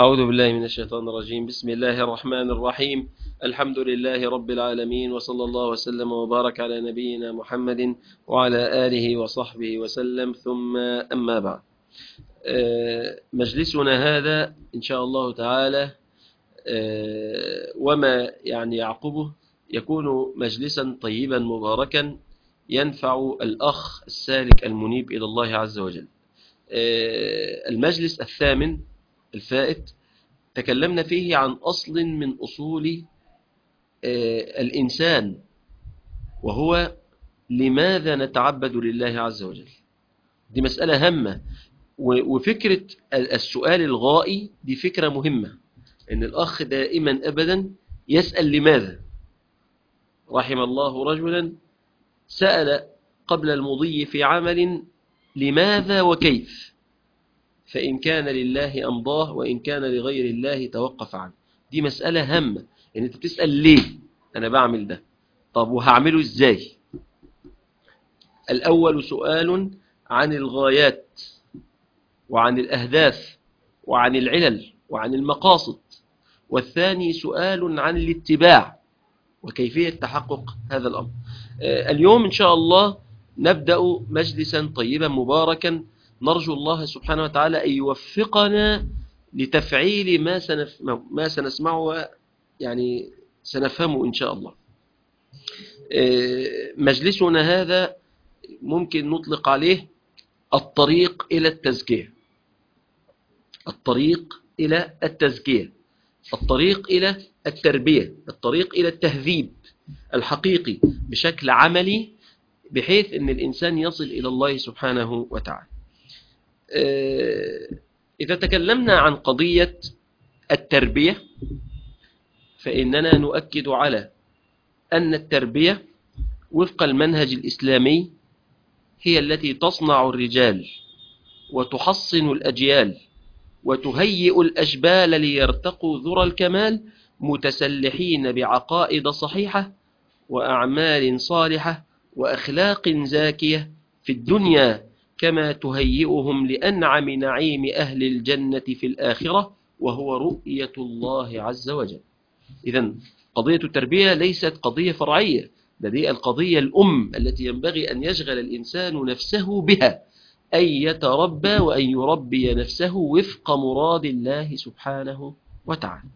أعوذ بالله من الشيطان الرجيم بسم الله الرحمن الرحيم الحمد لله رب العالمين وصلى الله وسلم وبارك على نبينا محمد وعلى آله وصحبه وسلم ثم أما بعد مجلسنا هذا إن شاء الله تعالى وما يعني يعقبه يكون مجلسا طيبا مباركا ينفع الأخ السالك المنيب إلى الله عز وجل المجلس الثامن الفائت تكلمنا فيه أصل عن أصل من أصول الإنسان وهو لماذا نتعبد لله عز وجل دي مسألة هامة وفكرة السؤال الغائي دي فكرة مهمة إن الأخ دائما أبدا يسأل لماذا رحم الله رجلا سأل قبل المضي في عمل لماذا وكيف فإن كان لله أمضاه وإن كان لغير الله توقف عنه دي مسألة هامة يعني أنت بتسأل ليه أنا بعمل ده طب وهعمله إزاي الأول سؤال عن الغايات وعن الأهداف وعن العلل وعن المقاصد والثاني سؤال عن الاتباع وكيفية تحقق هذا الأمر اليوم إن شاء الله نبدأ مجلسا طيبا مباركا نرجو الله سبحانه وتعالى أن يوفقنا لتفعيل ما, سنف ما سنسمعه يعني سنفهمه إن شاء الله مجلسنا هذا ممكن نطلق عليه الطريق إلى التزكية الطريق إلى التزكية الطريق إلى التربية الطريق إلى التهذيب الحقيقي بشكل عملي بحيث أن الإنسان يصل إلى الله سبحانه وتعالى إذا تكلمنا عن قضية التربية فإننا نؤكد على أن التربية وفق المنهج الإسلامي هي التي تصنع الرجال وتحصن الأجيال وتهيئ الأجبال ليرتقوا ذرى الكمال متسلحين بعقائد صحيحة وأعمال صالحة وأخلاق زاكية في الدنيا كما تهيئهم لأنعم نعيم أهل الجنة في الآخرة وهو رؤية الله عز وجل إذا قضية التربية ليست قضية فرعية لدي القضية الأم التي ينبغي أن يشغل الإنسان نفسه بها أن يتربى وأن يربي نفسه وفق مراد الله سبحانه وتعالى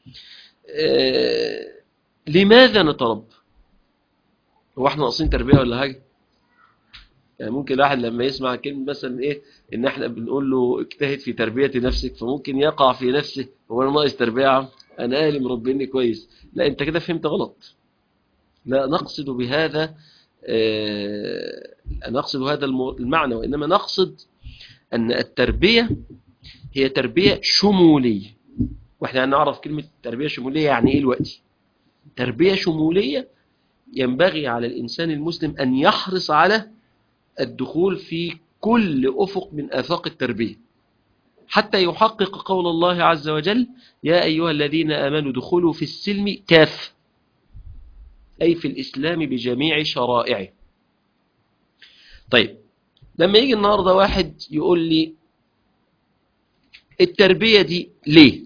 آه لماذا نتربى هو احنا ناقصين تربية ولا حاجة يعني ممكن الواحد لما يسمع كلمة مثلا ايه ان احنا بنقول له اجتهد في تربية نفسك فممكن يقع في نفسه هو انا ناقص تربية انا اهلي مربيني كويس لا انت كده فهمت غلط لا نقصد بهذا آه نقصد هذا المعنى وإنما نقصد أن التربية هي تربية شمولية وإحنا نعرف كلمة تربية شمولية يعني إيه الوقت تربية شمولية ينبغي على الإنسان المسلم أن يحرص على الدخول في كل أفق من آفاق التربية حتى يحقق قول الله عز وجل يا أيها الذين آمنوا دخلوا في السلم كافة أي في الإسلام بجميع شرائعه طيب لما يجي النهاردة واحد يقول لي التربية دي ليه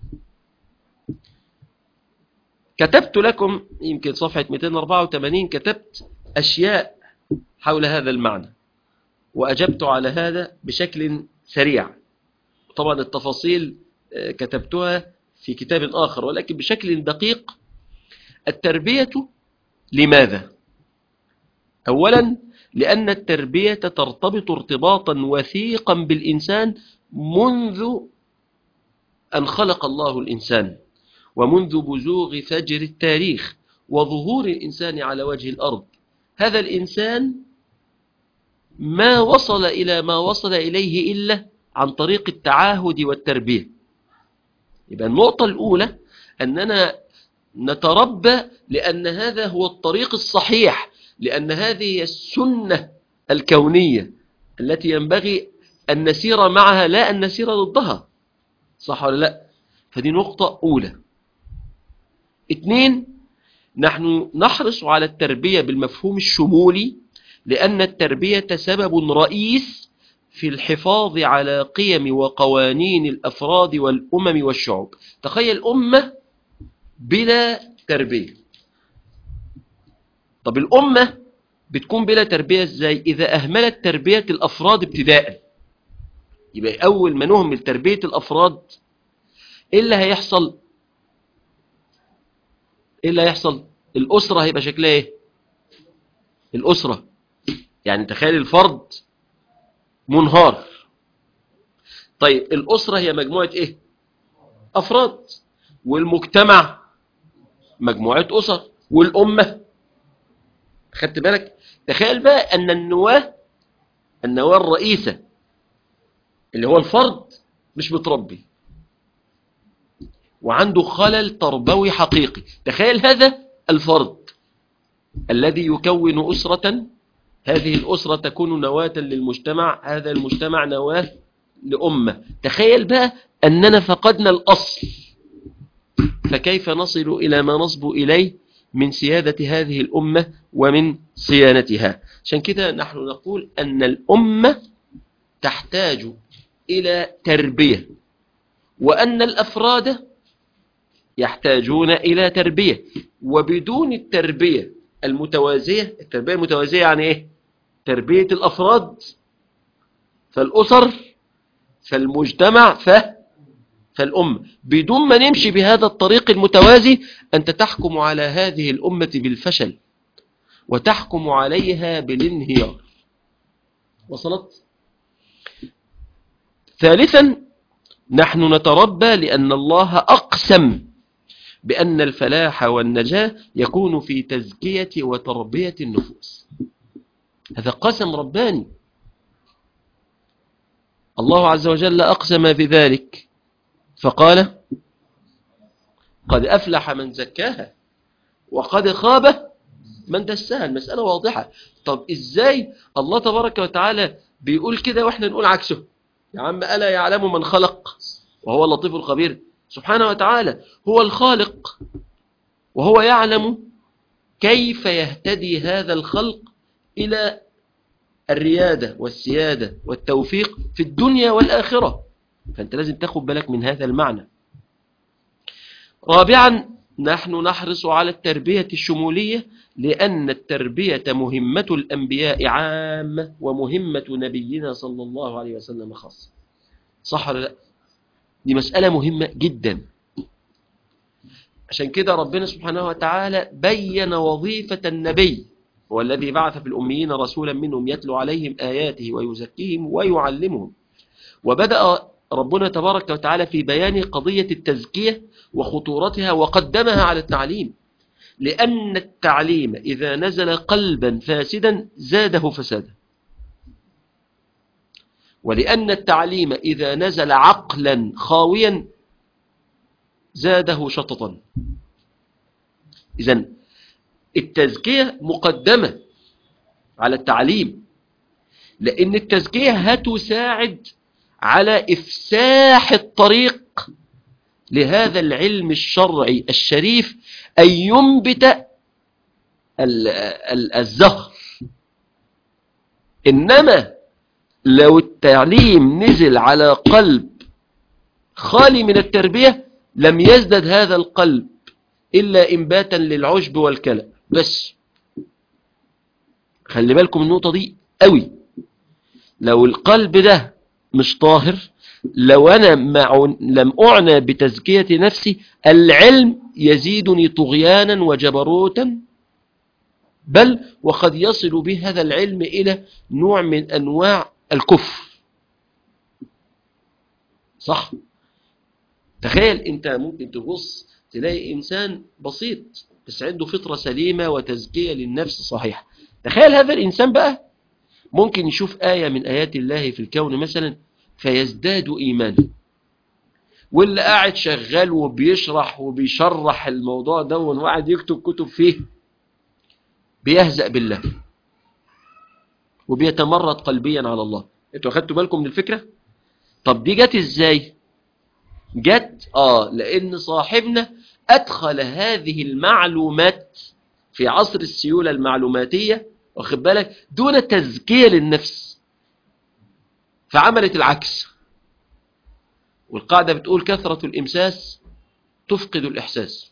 كتبت لكم يمكن صفحة 284 كتبت أشياء حول هذا المعنى وأجبت على هذا بشكل سريع طبعا التفاصيل كتبتها في كتاب آخر ولكن بشكل دقيق التربية لماذا؟ أولا لأن التربية ترتبط ارتباطا وثيقا بالإنسان منذ أن خلق الله الإنسان ومنذ بزوغ فجر التاريخ وظهور الإنسان على وجه الأرض هذا الإنسان ما وصل إلى ما وصل إليه إلا عن طريق التعاهد والتربية يبقى النقطة الأولى أننا نتربى لأن هذا هو الطريق الصحيح لأن هذه هي السنة الكونية التي ينبغي أن نسير معها لا أن نسير ضدها صح ولا لا فدي نقطة أولى اثنين نحن نحرص على التربية بالمفهوم الشمولي لأن التربية سبب رئيس في الحفاظ على قيم وقوانين الأفراد والأمم والشعوب تخيل أمة بلا تربية طب الأمة بتكون بلا تربية ازاي إذا أهملت تربية الأفراد ابتداء يبقى أول ما نهمل تربية الأفراد إيه اللي هيحصل إيه اللي هيحصل الأسرة هيبقى شكلها إيه الأسرة يعني تخيل الفرد منهار طيب الأسرة هي مجموعة إيه أفراد والمجتمع مجموعة أسر والأمة خدت بالك تخيل بقى أن النواة النواة الرئيسة اللي هو الفرد مش متربي وعنده خلل تربوي حقيقي تخيل هذا الفرد الذي يكون أسرة هذه الأسرة تكون نواة للمجتمع هذا المجتمع نواة لأمة تخيل بقى أننا فقدنا الأصل فكيف نصل إلى ما نصب إليه من سيادة هذه الأمة ومن صيانتها عشان كده نحن نقول أن الأمة تحتاج إلى تربية وأن الأفراد يحتاجون إلى تربية وبدون التربية المتوازية التربية المتوازية يعني إيه تربية الأفراد فالأسر فالمجتمع ف فالأمة بدون ما نمشي بهذا الطريق المتوازي أنت تحكم على هذه الأمة بالفشل وتحكم عليها بالانهيار وصلت ثالثا نحن نتربى لأن الله أقسم بأن الفلاح والنجاة يكون في تزكية وتربية النفوس هذا قسم رباني الله عز وجل أقسم بذلك فقال قد أفلح من زكاها وقد خاب من دساها المسألة واضحة طب إزاي الله تبارك وتعالى بيقول كده وإحنا نقول عكسه يا عم ألا يعلم من خلق وهو اللطيف الخبير سبحانه وتعالى هو الخالق وهو يعلم كيف يهتدي هذا الخلق إلى الريادة والسيادة والتوفيق في الدنيا والآخرة فأنت لازم تاخد بالك من هذا المعنى رابعا نحن نحرص على التربية الشمولية لأن التربية مهمة الأنبياء عامة ومهمة نبينا صلى الله عليه وسلم خاصة صح ولا لا دي مسألة مهمة جدا عشان كده ربنا سبحانه وتعالى بين وظيفة النبي هو الذي بعث في الأميين رسولا منهم يتلو عليهم آياته ويزكيهم ويعلمهم وبدأ ربنا تبارك وتعالى في بيان قضية التزكية وخطورتها وقدمها على التعليم لأن التعليم إذا نزل قلبا فاسدا زاده فسادا ولأن التعليم إذا نزل عقلا خاويا زاده شططا إذن التزكية مقدمة على التعليم لأن التزكية هتساعد على إفساح الطريق لهذا العلم الشرعي الشريف أن ينبت الزهر إنما لو التعليم نزل على قلب خالي من التربية لم يزدد هذا القلب إلا إنباتا للعشب والكلى بس خلي بالكم النقطة دي قوي لو القلب ده مش طاهر لو أنا مع لم أعنى بتزكية نفسي العلم يزيدني طغيانا وجبروتا بل وقد يصل به هذا العلم إلى نوع من أنواع الكفر صح تخيل انت ممكن تبص تلاقي انسان بسيط بس عنده فطرة سليمة وتزكية للنفس صحيحة تخيل هذا الانسان بقى ممكن يشوف آية من آيات الله في الكون مثلا فيزداد إيمانا واللي قاعد شغال وبيشرح وبيشرح الموضوع ده وقاعد يكتب كتب فيه بيهزأ بالله وبيتمرد قلبيا على الله انتوا اخدتوا بالكم من الفكرة طب دي جت ازاي جت اه لان صاحبنا ادخل هذه المعلومات في عصر السيولة المعلوماتية واخد بالك دون تزكية للنفس فعملت العكس والقاعدة بتقول كثرة الإمساس تفقد الإحساس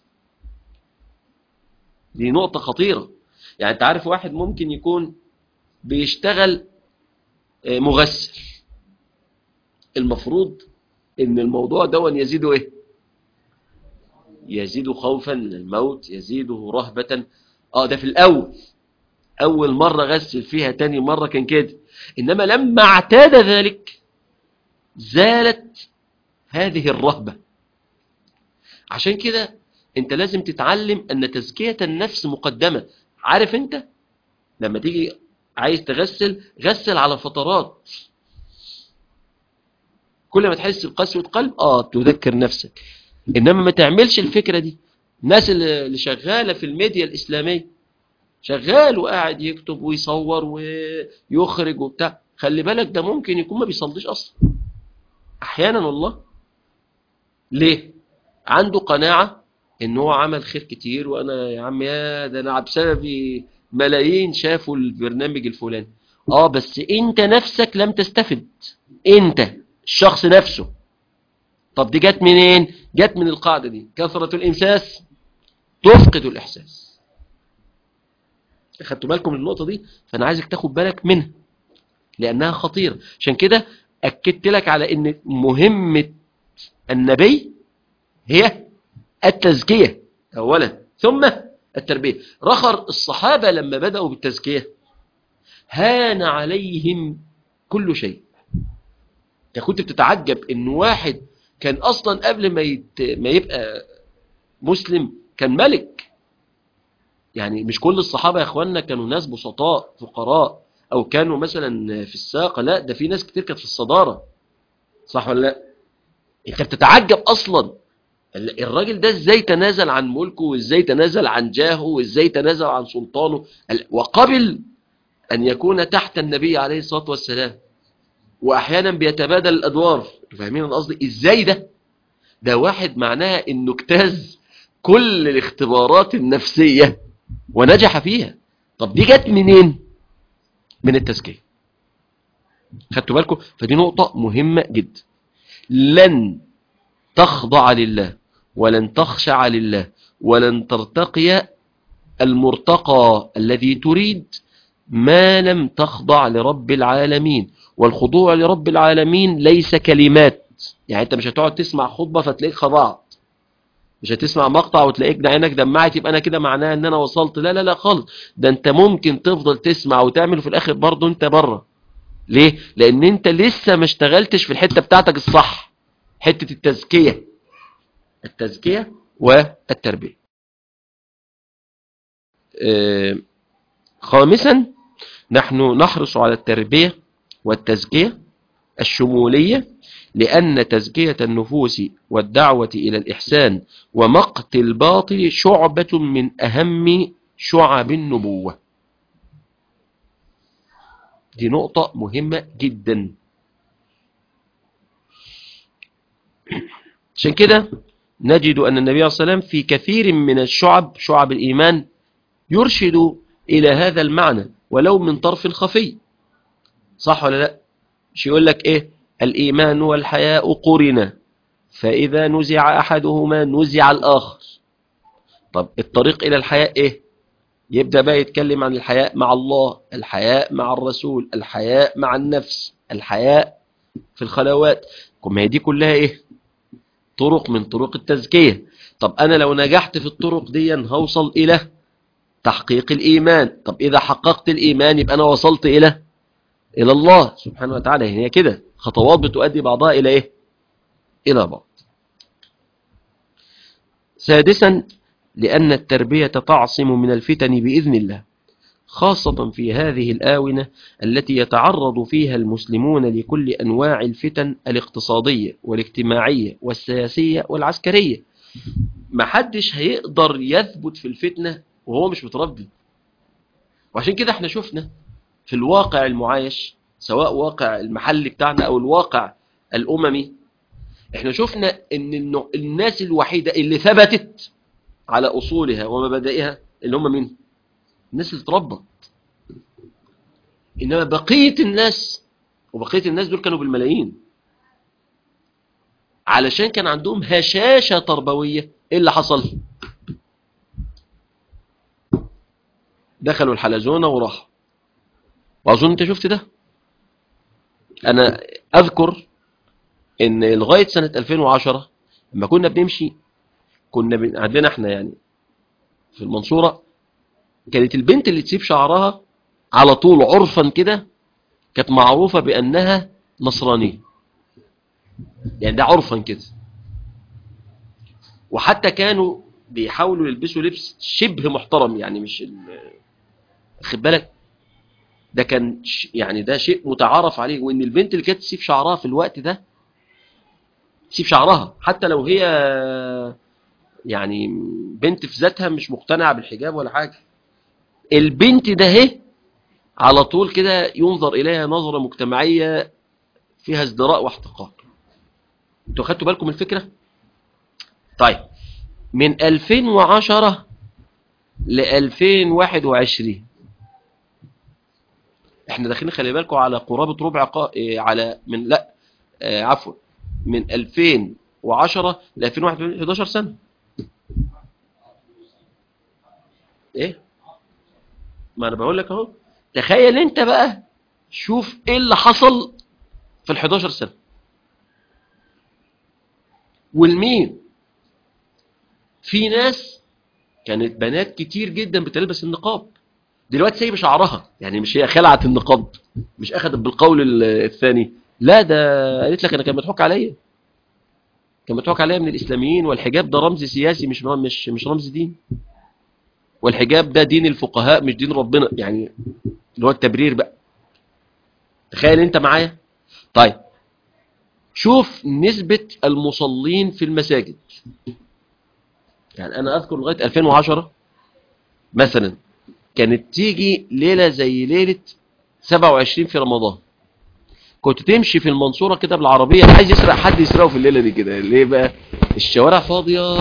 دي نقطة خطيرة يعني أنت عارف واحد ممكن يكون بيشتغل آه، مغسل المفروض ان الموضوع دون يزيده ايه يزيد خوفا من الموت يزيده رهبة اه ده في الاول اول مرة غسل فيها تاني مرة كان كده انما لما اعتاد ذلك زالت هذه الرهبة عشان كده انت لازم تتعلم ان تزكية النفس مقدمة عارف انت لما تيجي عايز تغسل غسل على فترات كل ما تحس بقسوة قلب اه تذكر نفسك انما ما تعملش الفكرة دي الناس اللي شغالة في الميديا الاسلامية شغال وقاعد يكتب ويصور ويخرج وبتاع خلي بالك ده ممكن يكون ما بيصليش اصلا احيانا والله ليه عنده قناعة ان هو عمل خير كتير وانا يا عم يا ده انا بسببي ملايين شافوا البرنامج الفلاني اه بس انت نفسك لم تستفد انت الشخص نفسه طب دي جت منين جت من القاعدة دي كثرة الامساس تفقد الاحساس اخدتوا بالكم من النقطة دي فانا عايزك تاخد بالك منها لانها خطيرة عشان كده اكدت لك على ان مهمة النبي هي التزكية اولا ثم التربية رخر الصحابة لما بدأوا بالتزكية هان عليهم كل شيء انت كنت بتتعجب ان واحد كان اصلا قبل ما, يت... ما يبقى مسلم كان ملك يعني مش كل الصحابة يا اخواننا كانوا ناس بسطاء فقراء او كانوا مثلا في الساقة لا ده في ناس كتير كانت في الصدارة صح ولا لا انت بتتعجب اصلا الراجل ده ازاي تنازل عن ملكه وازاي تنازل عن جاهه وازاي تنازل عن سلطانه وقبل ان يكون تحت النبي عليه الصلاة والسلام واحيانا بيتبادل الادوار فاهمين قصدي ازاي ده ده واحد معناها انه اجتاز كل الاختبارات النفسية ونجح فيها طب دي جت منين من التزكية خدتوا بالكم فدي نقطة مهمة جدا لن تخضع لله ولن تخشع لله ولن ترتقي المرتقى الذي تريد ما لم تخضع لرب العالمين والخضوع لرب العالمين ليس كلمات يعني انت مش هتقعد تسمع خطبة فتلاقيك خضعت مش هتسمع مقطع وتلاقيك عينك دمعت يبقى انا كده معناه ان انا وصلت لا لا لا خالص ده انت ممكن تفضل تسمع وتعمل وفي الاخر برضه انت بره ليه لان انت لسه ما اشتغلتش في الحتة بتاعتك الصح حتة التزكية التزكية والتربية آه خامسا نحن نحرص على التربية والتزكية الشمولية لأن تزكية النفوس والدعوة إلى الإحسان ومقت الباطل شعبة من أهم شعب النبوة دي نقطة مهمة جدا عشان كده نجد أن النبي صلى الله عليه وسلم في كثير من الشعب شعب الإيمان يرشد إلى هذا المعنى ولو من طرف خفي صح ولا لا مش يقول لك إيه الإيمان والحياء قرنا فإذا نزع أحدهما نزع الآخر طب الطريق إلى الحياء إيه يبدأ بقى يتكلم عن الحياء مع الله الحياء مع الرسول الحياء مع النفس الحياء في الخلوات ما هي دي كلها إيه طرق من طرق التزكية طب أنا لو نجحت في الطرق دي هوصل إلى تحقيق الإيمان طب إذا حققت الإيمان يبقى أنا وصلت إلى إلى الله سبحانه وتعالى هي كده خطوات بتؤدي بعضها إلى إيه إلى بعض سادسا لأن التربية تعصم من الفتن بإذن الله خاصة في هذه الآونة التي يتعرض فيها المسلمون لكل أنواع الفتن الاقتصادية والاجتماعية والسياسية والعسكرية محدش هيقدر يثبت في الفتنة وهو مش متربي وعشان كده احنا شفنا في الواقع المعايش سواء واقع المحل بتاعنا او الواقع الاممي احنا شفنا ان الناس الوحيدة اللي ثبتت على اصولها ومبادئها اللي هم مين الناس اللي اتربت انما بقية الناس وبقية الناس دول كانوا بالملايين علشان كان عندهم هشاشة تربوية ايه اللي حصل دخلوا الحلزونة وراحوا واظن انت شفت ده انا اذكر ان لغاية سنة 2010 لما كنا بنمشي كنا بن... عندنا احنا يعني في المنصورة كانت البنت اللي تسيب شعرها على طول عرفا كده كانت معروفة بأنها نصرانية يعني ده عرفا كده وحتى كانوا بيحاولوا يلبسوا لبس شبه محترم يعني مش ال- خد بالك ده كان ش- يعني ده شيء متعارف عليه وان البنت اللي كانت تسيب شعرها في الوقت ده تسيب شعرها حتى لو هي يعني بنت في ذاتها مش مقتنعة بالحجاب ولا حاجة البنت ده هي على طول كده ينظر إليها نظرة مجتمعية فيها ازدراء واحتقار انتوا خدتوا بالكم من الفكرة طيب من 2010 ل 2021 احنا داخلين خلي بالكم على قرابة ربع قا... إيه، على من لا آه عفوا من 2010 ل 2021 11 سنة ايه ما انا بقول لك اهو تخيل انت بقى شوف ايه اللي حصل في ال 11 سنة والمين في ناس كانت بنات كتير جدا بتلبس النقاب دلوقتي سايبه شعرها يعني مش هي خلعت النقاب مش اخذت بالقول ال- الثاني لا ده قالت لك انا كان مضحوك عليا كان مضحوك عليا من الاسلاميين والحجاب ده رمز سياسي مش مش مش رمز دين والحجاب ده دين الفقهاء مش دين ربنا يعني اللي هو التبرير بقى تخيل انت معايا طيب شوف نسبة المصلين في المساجد يعني انا اذكر لغاية 2010 مثلا كانت تيجي ليلة زي ليلة 27 في رمضان كنت تمشي في المنصورة كده بالعربية عايز يسرق حد يسرقه في الليلة دي كده ليه بقى الشوارع فاضية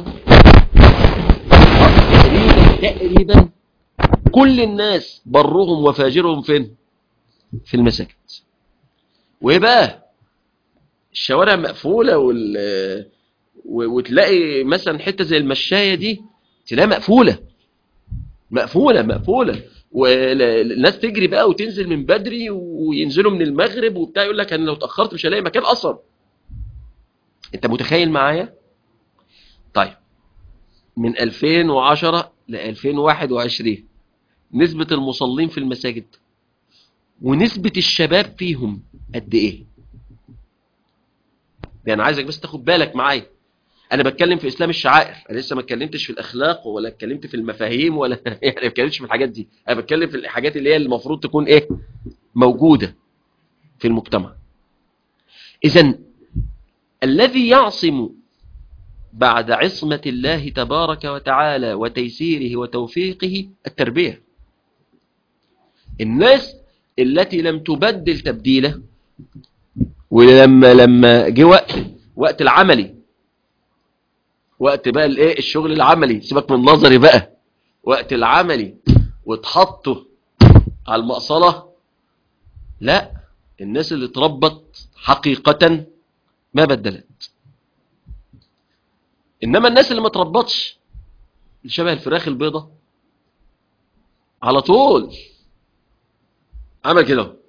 تقريبا تقريبا كل الناس برهم وفاجرهم فين في المساجد وايه بقى الشوارع مقفولة وال و- وتلاقي مثلا حتة زي المشاية دي تلاقيها مقفولة مقفولة مقفولة والناس تجري بقى وتنزل من بدري وينزلوا من المغرب وبتاع يقول لك انا لو اتأخرت مش هلاقي مكان اصلا انت متخيل معايا طيب من 2010 ل 2021 نسبة المصلين في المساجد ونسبة الشباب فيهم قد ايه ده انا عايزك بس تاخد بالك معايا انا بتكلم في اسلام الشعائر انا لسه ما اتكلمتش في الاخلاق ولا اتكلمت في المفاهيم ولا يعني ما اتكلمتش في الحاجات دي انا بتكلم في الحاجات اللي هي المفروض تكون ايه موجودة في المجتمع اذا الذي يعصم بعد عصمة الله تبارك وتعالى وتيسيره وتوفيقه التربية الناس التي لم تبدل تبديله ولما لما جه وقت وقت العملي وقت بقى الايه الشغل العملي سيبك من النظري بقى وقت العملي واتحطوا على المقصلة لا الناس اللي اتربت حقيقة ما بدلت انما الناس اللي ما اتربتش اللي شبه الفراخ البيضة على طول عمل كده اهو.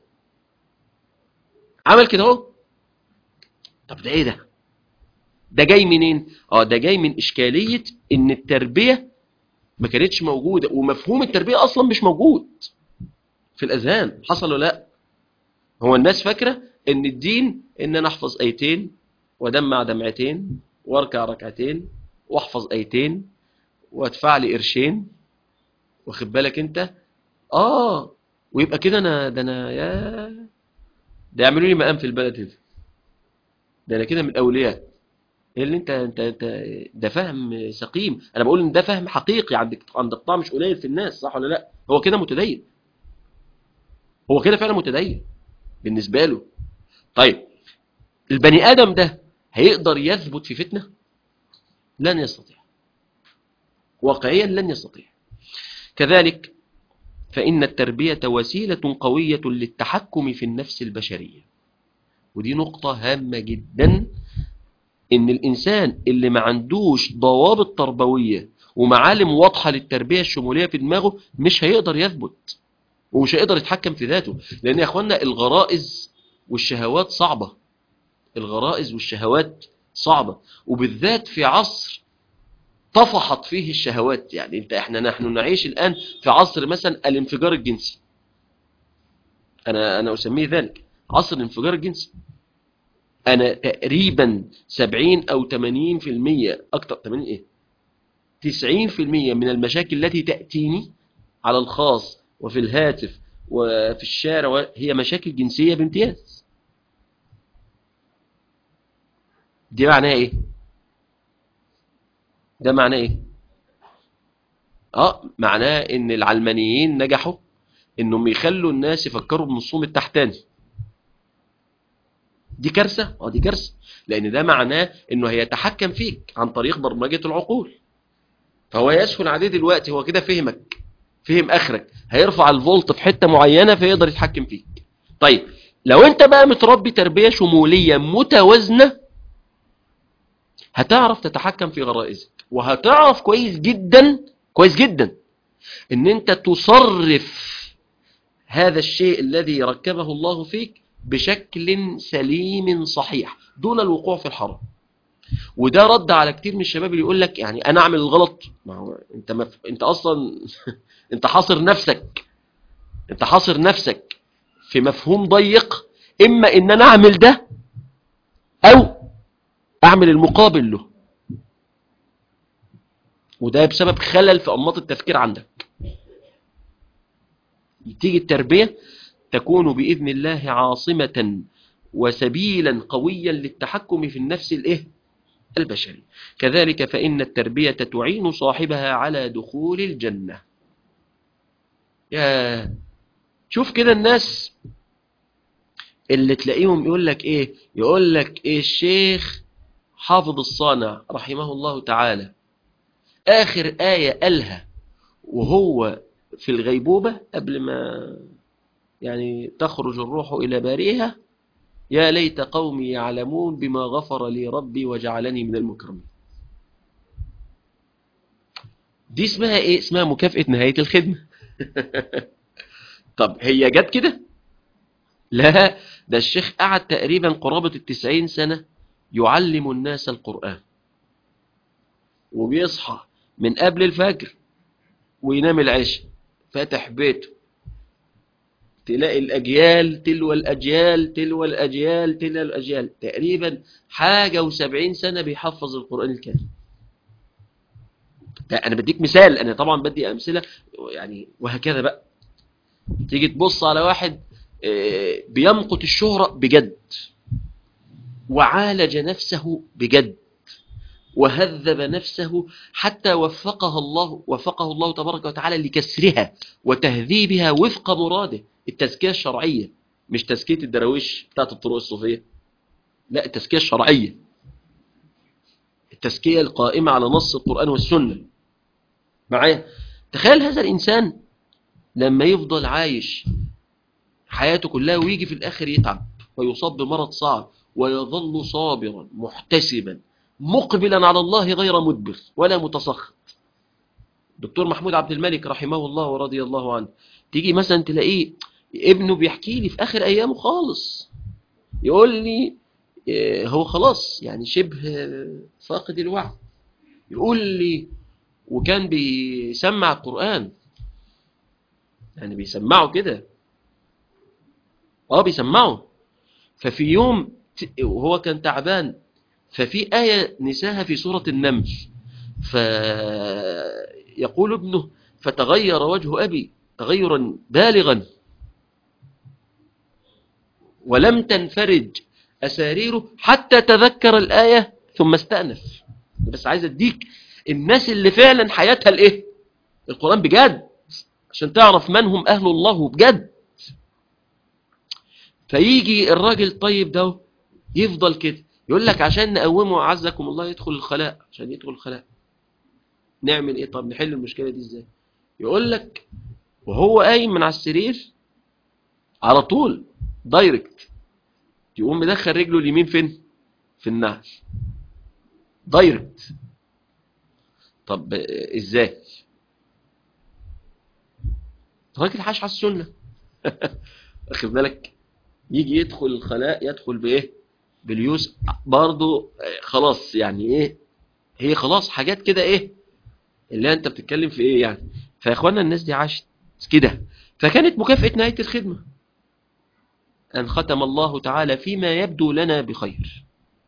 عمل كده اهو طب ده ايه ده ده جاي منين اه ده جاي من اشكالية ان التربية ما كانتش موجودة ومفهوم التربية اصلا مش موجود في الاذهان حصل ولا لا هو الناس فاكرة ان الدين ان انا احفظ ايتين ودمع دمعتين واركع ركعتين واحفظ ايتين وادفع لي قرشين واخد بالك انت اه ويبقى كده انا ده انا يا ده يعملوا لي مقام في البلد هنا ده انا كده من الاولياء ايه اللي انت انت انت ده فهم سقيم انا بقول ان ده فهم حقيقي عند عند قطاع مش قليل في الناس صح ولا لا هو كده متدين هو كده فعلا متدين بالنسبه له طيب البني ادم ده هيقدر يثبت في فتنه لن يستطيع واقعيا لن يستطيع كذلك فإن التربية وسيلة قوية للتحكم في النفس البشرية ودي نقطة هامة جدا إن الإنسان اللي ما عندوش ضوابط تربوية ومعالم واضحة للتربية الشمولية في دماغه مش هيقدر يثبت ومش هيقدر يتحكم في ذاته لأن يا أخوانا الغرائز والشهوات صعبة الغرائز والشهوات صعبة وبالذات في عصر طفحت فيه الشهوات يعني انت احنا نحن نعيش الآن في عصر مثلا الانفجار الجنسي أنا, أنا أسميه ذلك عصر الانفجار الجنسي أنا تقريبا 70 أو 80% أكتر 80 إيه 90% من المشاكل التي تأتيني على الخاص وفي الهاتف وفي الشارع هي مشاكل جنسية بامتياز دي معناها ايه ده معناه ايه اه معناه ان العلمانيين نجحوا انهم يخلوا الناس يفكروا بنصهم التحتاني دي كارثة اه دي كارثة لان ده معناه انه هيتحكم فيك عن طريق برمجة العقول فهو يسهل عليه دلوقتي هو كده فهمك فهم اخرك هيرفع الفولت في حتة معينة فيقدر يتحكم فيك طيب لو انت بقى متربي تربية شمولية متوازنة هتعرف تتحكم في غرائزك وهتعرف كويس جدا كويس جدا ان انت تصرف هذا الشيء الذي ركبه الله فيك بشكل سليم صحيح دون الوقوع في الحرام وده رد على كتير من الشباب اللي يقول لك يعني انا اعمل الغلط ما هو انت مف... انت اصلا انت حاصر نفسك انت حاصر نفسك في مفهوم ضيق اما ان انا اعمل ده او اعمل المقابل له وده بسبب خلل في انماط التفكير عندك تيجي التربية تكون بإذن الله عاصمة وسبيلا قويا للتحكم في النفس الايه البشري كذلك فإن التربية تعين صاحبها على دخول الجنة يا شوف كده الناس اللي تلاقيهم يقول لك ايه يقول لك ايه الشيخ حافظ الصانع رحمه الله تعالى آخر آية قالها وهو في الغيبوبة قبل ما يعني تخرج الروح إلى بارئها يا ليت قومي يعلمون بما غفر لي ربي وجعلني من المكرمين دي اسمها ايه اسمها مكافأة نهاية الخدمة طب هي جت كده لا ده الشيخ قعد تقريبا قرابة التسعين سنة يعلم الناس القرآن وبيصحى من قبل الفجر وينام العشاء فاتح بيته تلاقي الأجيال تلو الأجيال تلو الأجيال تلو الأجيال تقريبا حاجة وسبعين سنة بيحفظ القرآن الكريم أنا بديك مثال أنا طبعا بدي أمثلة يعني وهكذا بقى تيجي تبص على واحد بيمقت الشهرة بجد وعالج نفسه بجد وهذب نفسه حتى وفقها الله وفقه الله تبارك وتعالى لكسرها وتهذيبها وفق مراده التزكية الشرعية مش تزكية الدراويش بتاعت الطرق الصوفية لا التزكية الشرعية التزكية القائمة على نص القرآن والسنة معايا تخيل هذا الإنسان لما يفضل عايش حياته كلها ويجي في الآخر يتعب ويصاب بمرض صعب ويظل صابرا محتسبا مقبلا على الله غير مدبر ولا متسخط دكتور محمود عبد الملك رحمه الله ورضي الله عنه تيجي مثلا تلاقيه ابنه بيحكي لي في آخر أيامه خالص يقول لي هو خلاص يعني شبه فاقد الوعي يقول لي وكان بيسمع القرآن يعني بيسمعه كده اه بيسمعه ففي يوم وهو كان تعبان ففي آية نساها في سورة النمل فيقول ابنه فتغير وجه أبي تغيرا بالغا ولم تنفرج أساريره حتى تذكر الآية ثم استأنف بس عايز أديك الناس اللي فعلا حياتها الإيه القرآن بجد عشان تعرف من هم أهل الله بجد فيجي الراجل الطيب ده يفضل كده يقول لك عشان نقومه عزكم الله يدخل الخلاء عشان يدخل الخلاء نعمل ايه طب نحل المشكلة دي ازاي يقول لك وهو قايم من على السرير على طول دايركت يقوم مدخل رجله اليمين فين في النهر دايركت طب ازاي الراجل عاش على السنه واخد بالك يجي يدخل الخلاء يدخل بايه باليوس برضه خلاص يعني ايه هي خلاص حاجات كده ايه اللي انت بتتكلم في ايه يعني فيا اخوانا الناس دي عاشت كده فكانت مكافأة نهاية الخدمة أن ختم الله تعالى فيما يبدو لنا بخير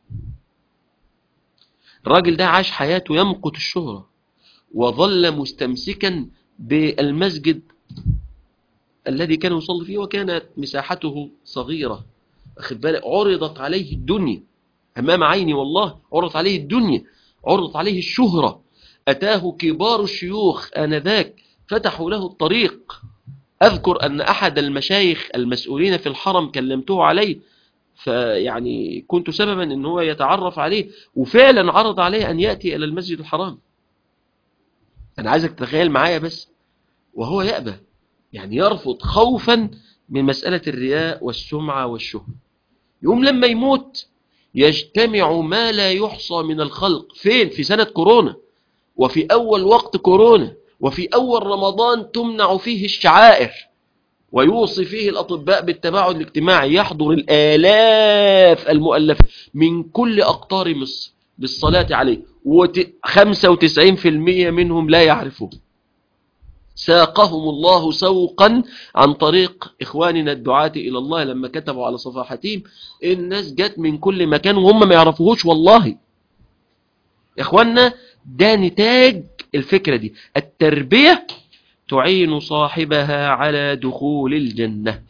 الراجل ده عاش حياته يمقت الشهرة وظل مستمسكا بالمسجد الذي كان يصلي فيه وكانت مساحته صغيرة أخذ بالك عرضت عليه الدنيا أمام عيني والله عرضت عليه الدنيا عرضت عليه الشهرة أتاه كبار الشيوخ آنذاك فتحوا له الطريق أذكر أن أحد المشايخ المسؤولين في الحرم كلمته عليه فيعني كنت سببا أن هو يتعرف عليه وفعلا عرض عليه أن يأتي إلى المسجد الحرام أنا عايزك تتخيل معايا بس وهو يأبى يعني يرفض خوفا من مسألة الرياء والسمعة والشهرة يوم لما يموت يجتمع ما لا يحصى من الخلق فين في سنة كورونا وفي أول وقت كورونا وفي أول رمضان تمنع فيه الشعائر ويوصي فيه الأطباء بالتباعد الاجتماعي يحضر الآلاف المؤلفة من كل أقطار مصر بالصلاة عليه وخمسة وتسعين في المية منهم لا يعرفون ساقهم الله سوقا عن طريق إخواننا الدعاة إلى الله لما كتبوا على صفحاتهم الناس جت من كل مكان وهم ما يعرفوهوش والله إخواننا ده نتاج الفكرة دي التربية تعين صاحبها على دخول الجنة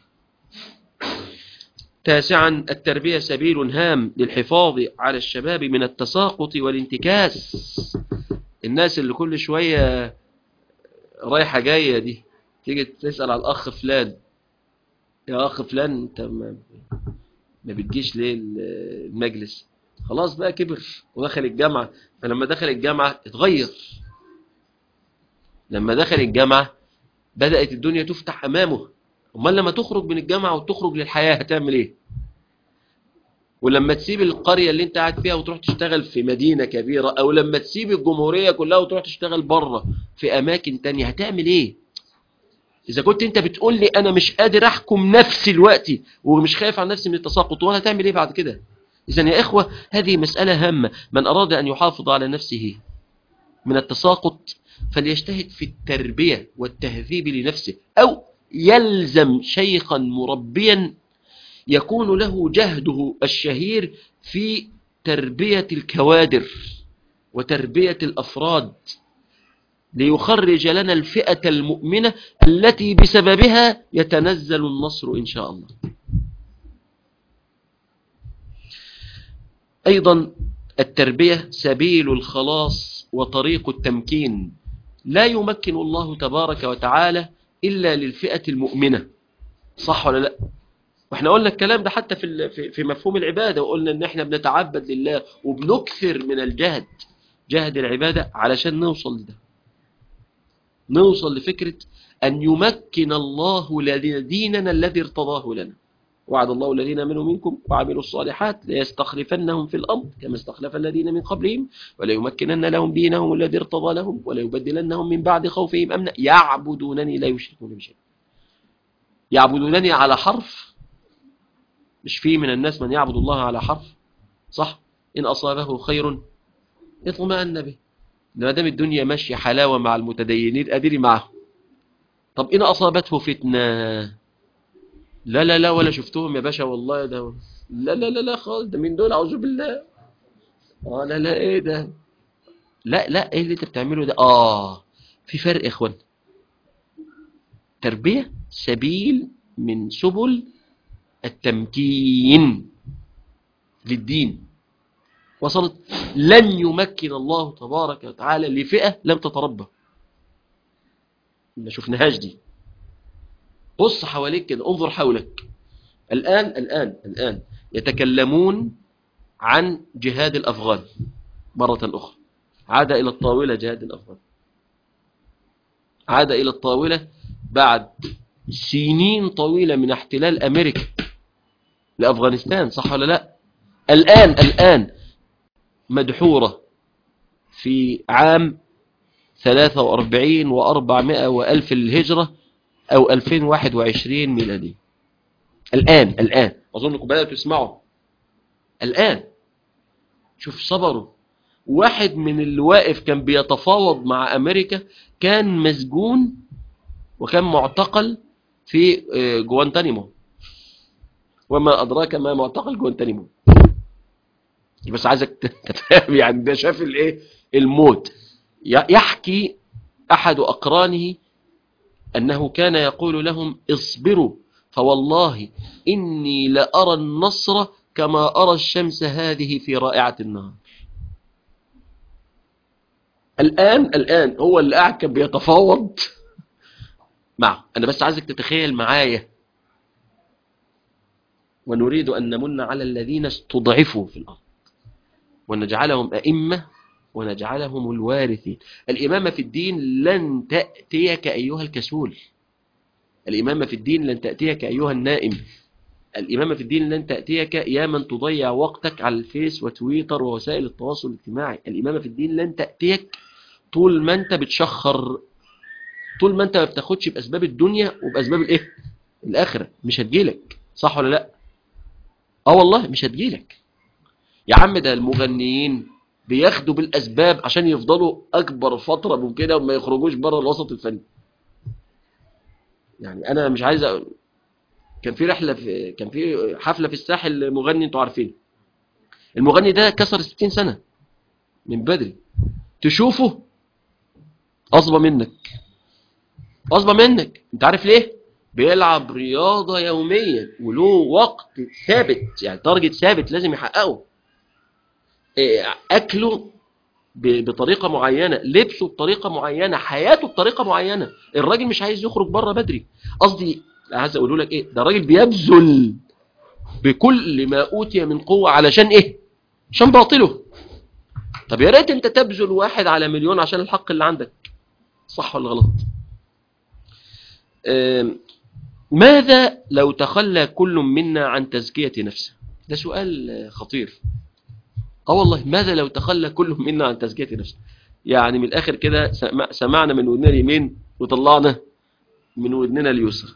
تاسعا التربية سبيل هام للحفاظ على الشباب من التساقط والانتكاس الناس اللي كل شوية رايحة جاية دي تيجي تسأل على الأخ فلان يا أخ فلان أنت ما, ما بتجيش ليه المجلس خلاص بقى كبر ودخل الجامعة فلما دخل الجامعة اتغير لما دخل الجامعة بدأت الدنيا تفتح أمامه امال لما تخرج من الجامعة وتخرج للحياة هتعمل ايه ولما تسيب القرية اللي انت قاعد فيها وتروح تشتغل في مدينة كبيرة او لما تسيب الجمهورية كلها وتروح تشتغل بره في اماكن تانية هتعمل ايه اذا كنت انت بتقول لي انا مش قادر احكم نفسي دلوقتي ومش خايف عن نفسي من التساقط وانا هتعمل ايه بعد كده اذا يا اخوة هذه مسألة هامة من اراد ان يحافظ على نفسه من التساقط فليجتهد في التربية والتهذيب لنفسه او يلزم شيخا مربيا يكون له جهده الشهير في تربية الكوادر وتربية الأفراد ليخرج لنا الفئة المؤمنة التي بسببها يتنزل النصر إن شاء الله أيضا التربية سبيل الخلاص وطريق التمكين لا يمكن الله تبارك وتعالى إلا للفئة المؤمنة صح ولا لا واحنا قلنا الكلام ده حتى في في مفهوم العبادة وقلنا ان احنا بنتعبد لله وبنكثر من الجهد جهد العبادة علشان نوصل لده نوصل لفكرة أن يمكن الله لنا ديننا الذي ارتضاه لنا وعد الله الذين امنوا منكم وعملوا الصالحات ليستخلفنهم في الأرض كما استخلف الذين من قبلهم وليمكنن لهم دينهم الذي ارتضى لهم وليبدلنهم من بعد خوفهم أمنا يعبدونني لا يشركون بشيء يعبدونني على حرف مش في من الناس من يعبد الله على حرف صح إن أصابه خير اطمأن به ما دام الدنيا ماشية حلاوة مع المتدينين أدري معه طب إن أصابته فتنة لا لا لا ولا شفتهم يا باشا والله ده لا لا لا لا خالص ده من دول أعوذ بالله آه لا لا إيه ده لا لا إيه اللي أنت بتعمله ده آه في فرق يا إخوان تربية سبيل من سبل التمكين للدين وصلت لن يمكن الله تبارك وتعالى لفئة لم تتربى ما شفناهاش دي بص حواليك كده انظر حولك الآن الآن الآن يتكلمون عن جهاد الأفغان مرة أخرى عاد إلى الطاولة جهاد الأفغان عاد إلى الطاولة بعد سنين طويلة من احتلال أمريكا لأفغانستان صح ولا لا الآن الآن مدحورة في عام 43 و400 وألف الهجرة أو 2021 ميلادي الآن الآن أظنكم بدأتوا تسمعوا الآن شوف صبروا واحد من اللي واقف كان بيتفاوض مع أمريكا كان مسجون وكان معتقل في آه، جوانتانيمو وما أدراك ما معتقل جوانتانيمو بس عايزك تفهم يعني ده شاف الايه الموت ي- يحكي أحد أقرانه أنه كان يقول لهم اصبروا فوالله إني لأرى النصر كما أرى الشمس هذه في رائعة النهار الآن الآن هو اللي قاعد كان بيتفاوض معه أنا بس عايزك تتخيل معايا ونريد أن نمن على الذين استضعفوا في الأرض ونجعلهم أئمة ونجعلهم الوارثين الإمامة في الدين لن تأتيك أيها الكسول الإمامة في الدين لن تأتيك أيها النائم الإمامة في الدين لن تأتيك يا من تضيع وقتك على الفيس وتويتر ووسائل التواصل الاجتماعي الإمامة في الدين لن تأتيك طول ما أنت بتشخر طول ما أنت ما بتاخدش بأسباب الدنيا وبأسباب الإيه الآخرة مش هتجيلك صح ولا لا اه والله مش هتجيلك يا عم ده المغنيين بياخدوا بالأسباب عشان يفضلوا أكبر فترة ممكنة وما يخرجوش بره الوسط الفني يعني أنا مش عايز أقول كان في رحلة في كان في حفلة في الساحل مغني انتوا عارفين المغني ده كسر 60 سنة من بدري تشوفه أصبى منك أصبى منك انت عارف ليه بيلعب رياضة يوميا وله وقت ثابت يعني تارجت ثابت لازم يحققه إيه، أكله ب- بطريقة معينة لبسه بطريقة معينة حياته بطريقة معينة الراجل مش عايز يخرج بره بدري قصدي عايز اقول لك ايه ده راجل بيبذل بكل ما اوتي من قوة علشان ايه عشان باطله طب يا ريت انت تبذل واحد على مليون عشان الحق اللي عندك صح ولا غلط آم، ماذا لو تخلى كل منا عن تزكية نفسه ده سؤال آه، خطير اه والله ماذا لو تخلى كل منا عن تزكية نفسه يعني من الاخر كده سمع- سمعنا من ودننا اليمين وطلعنا من ودننا اليسرى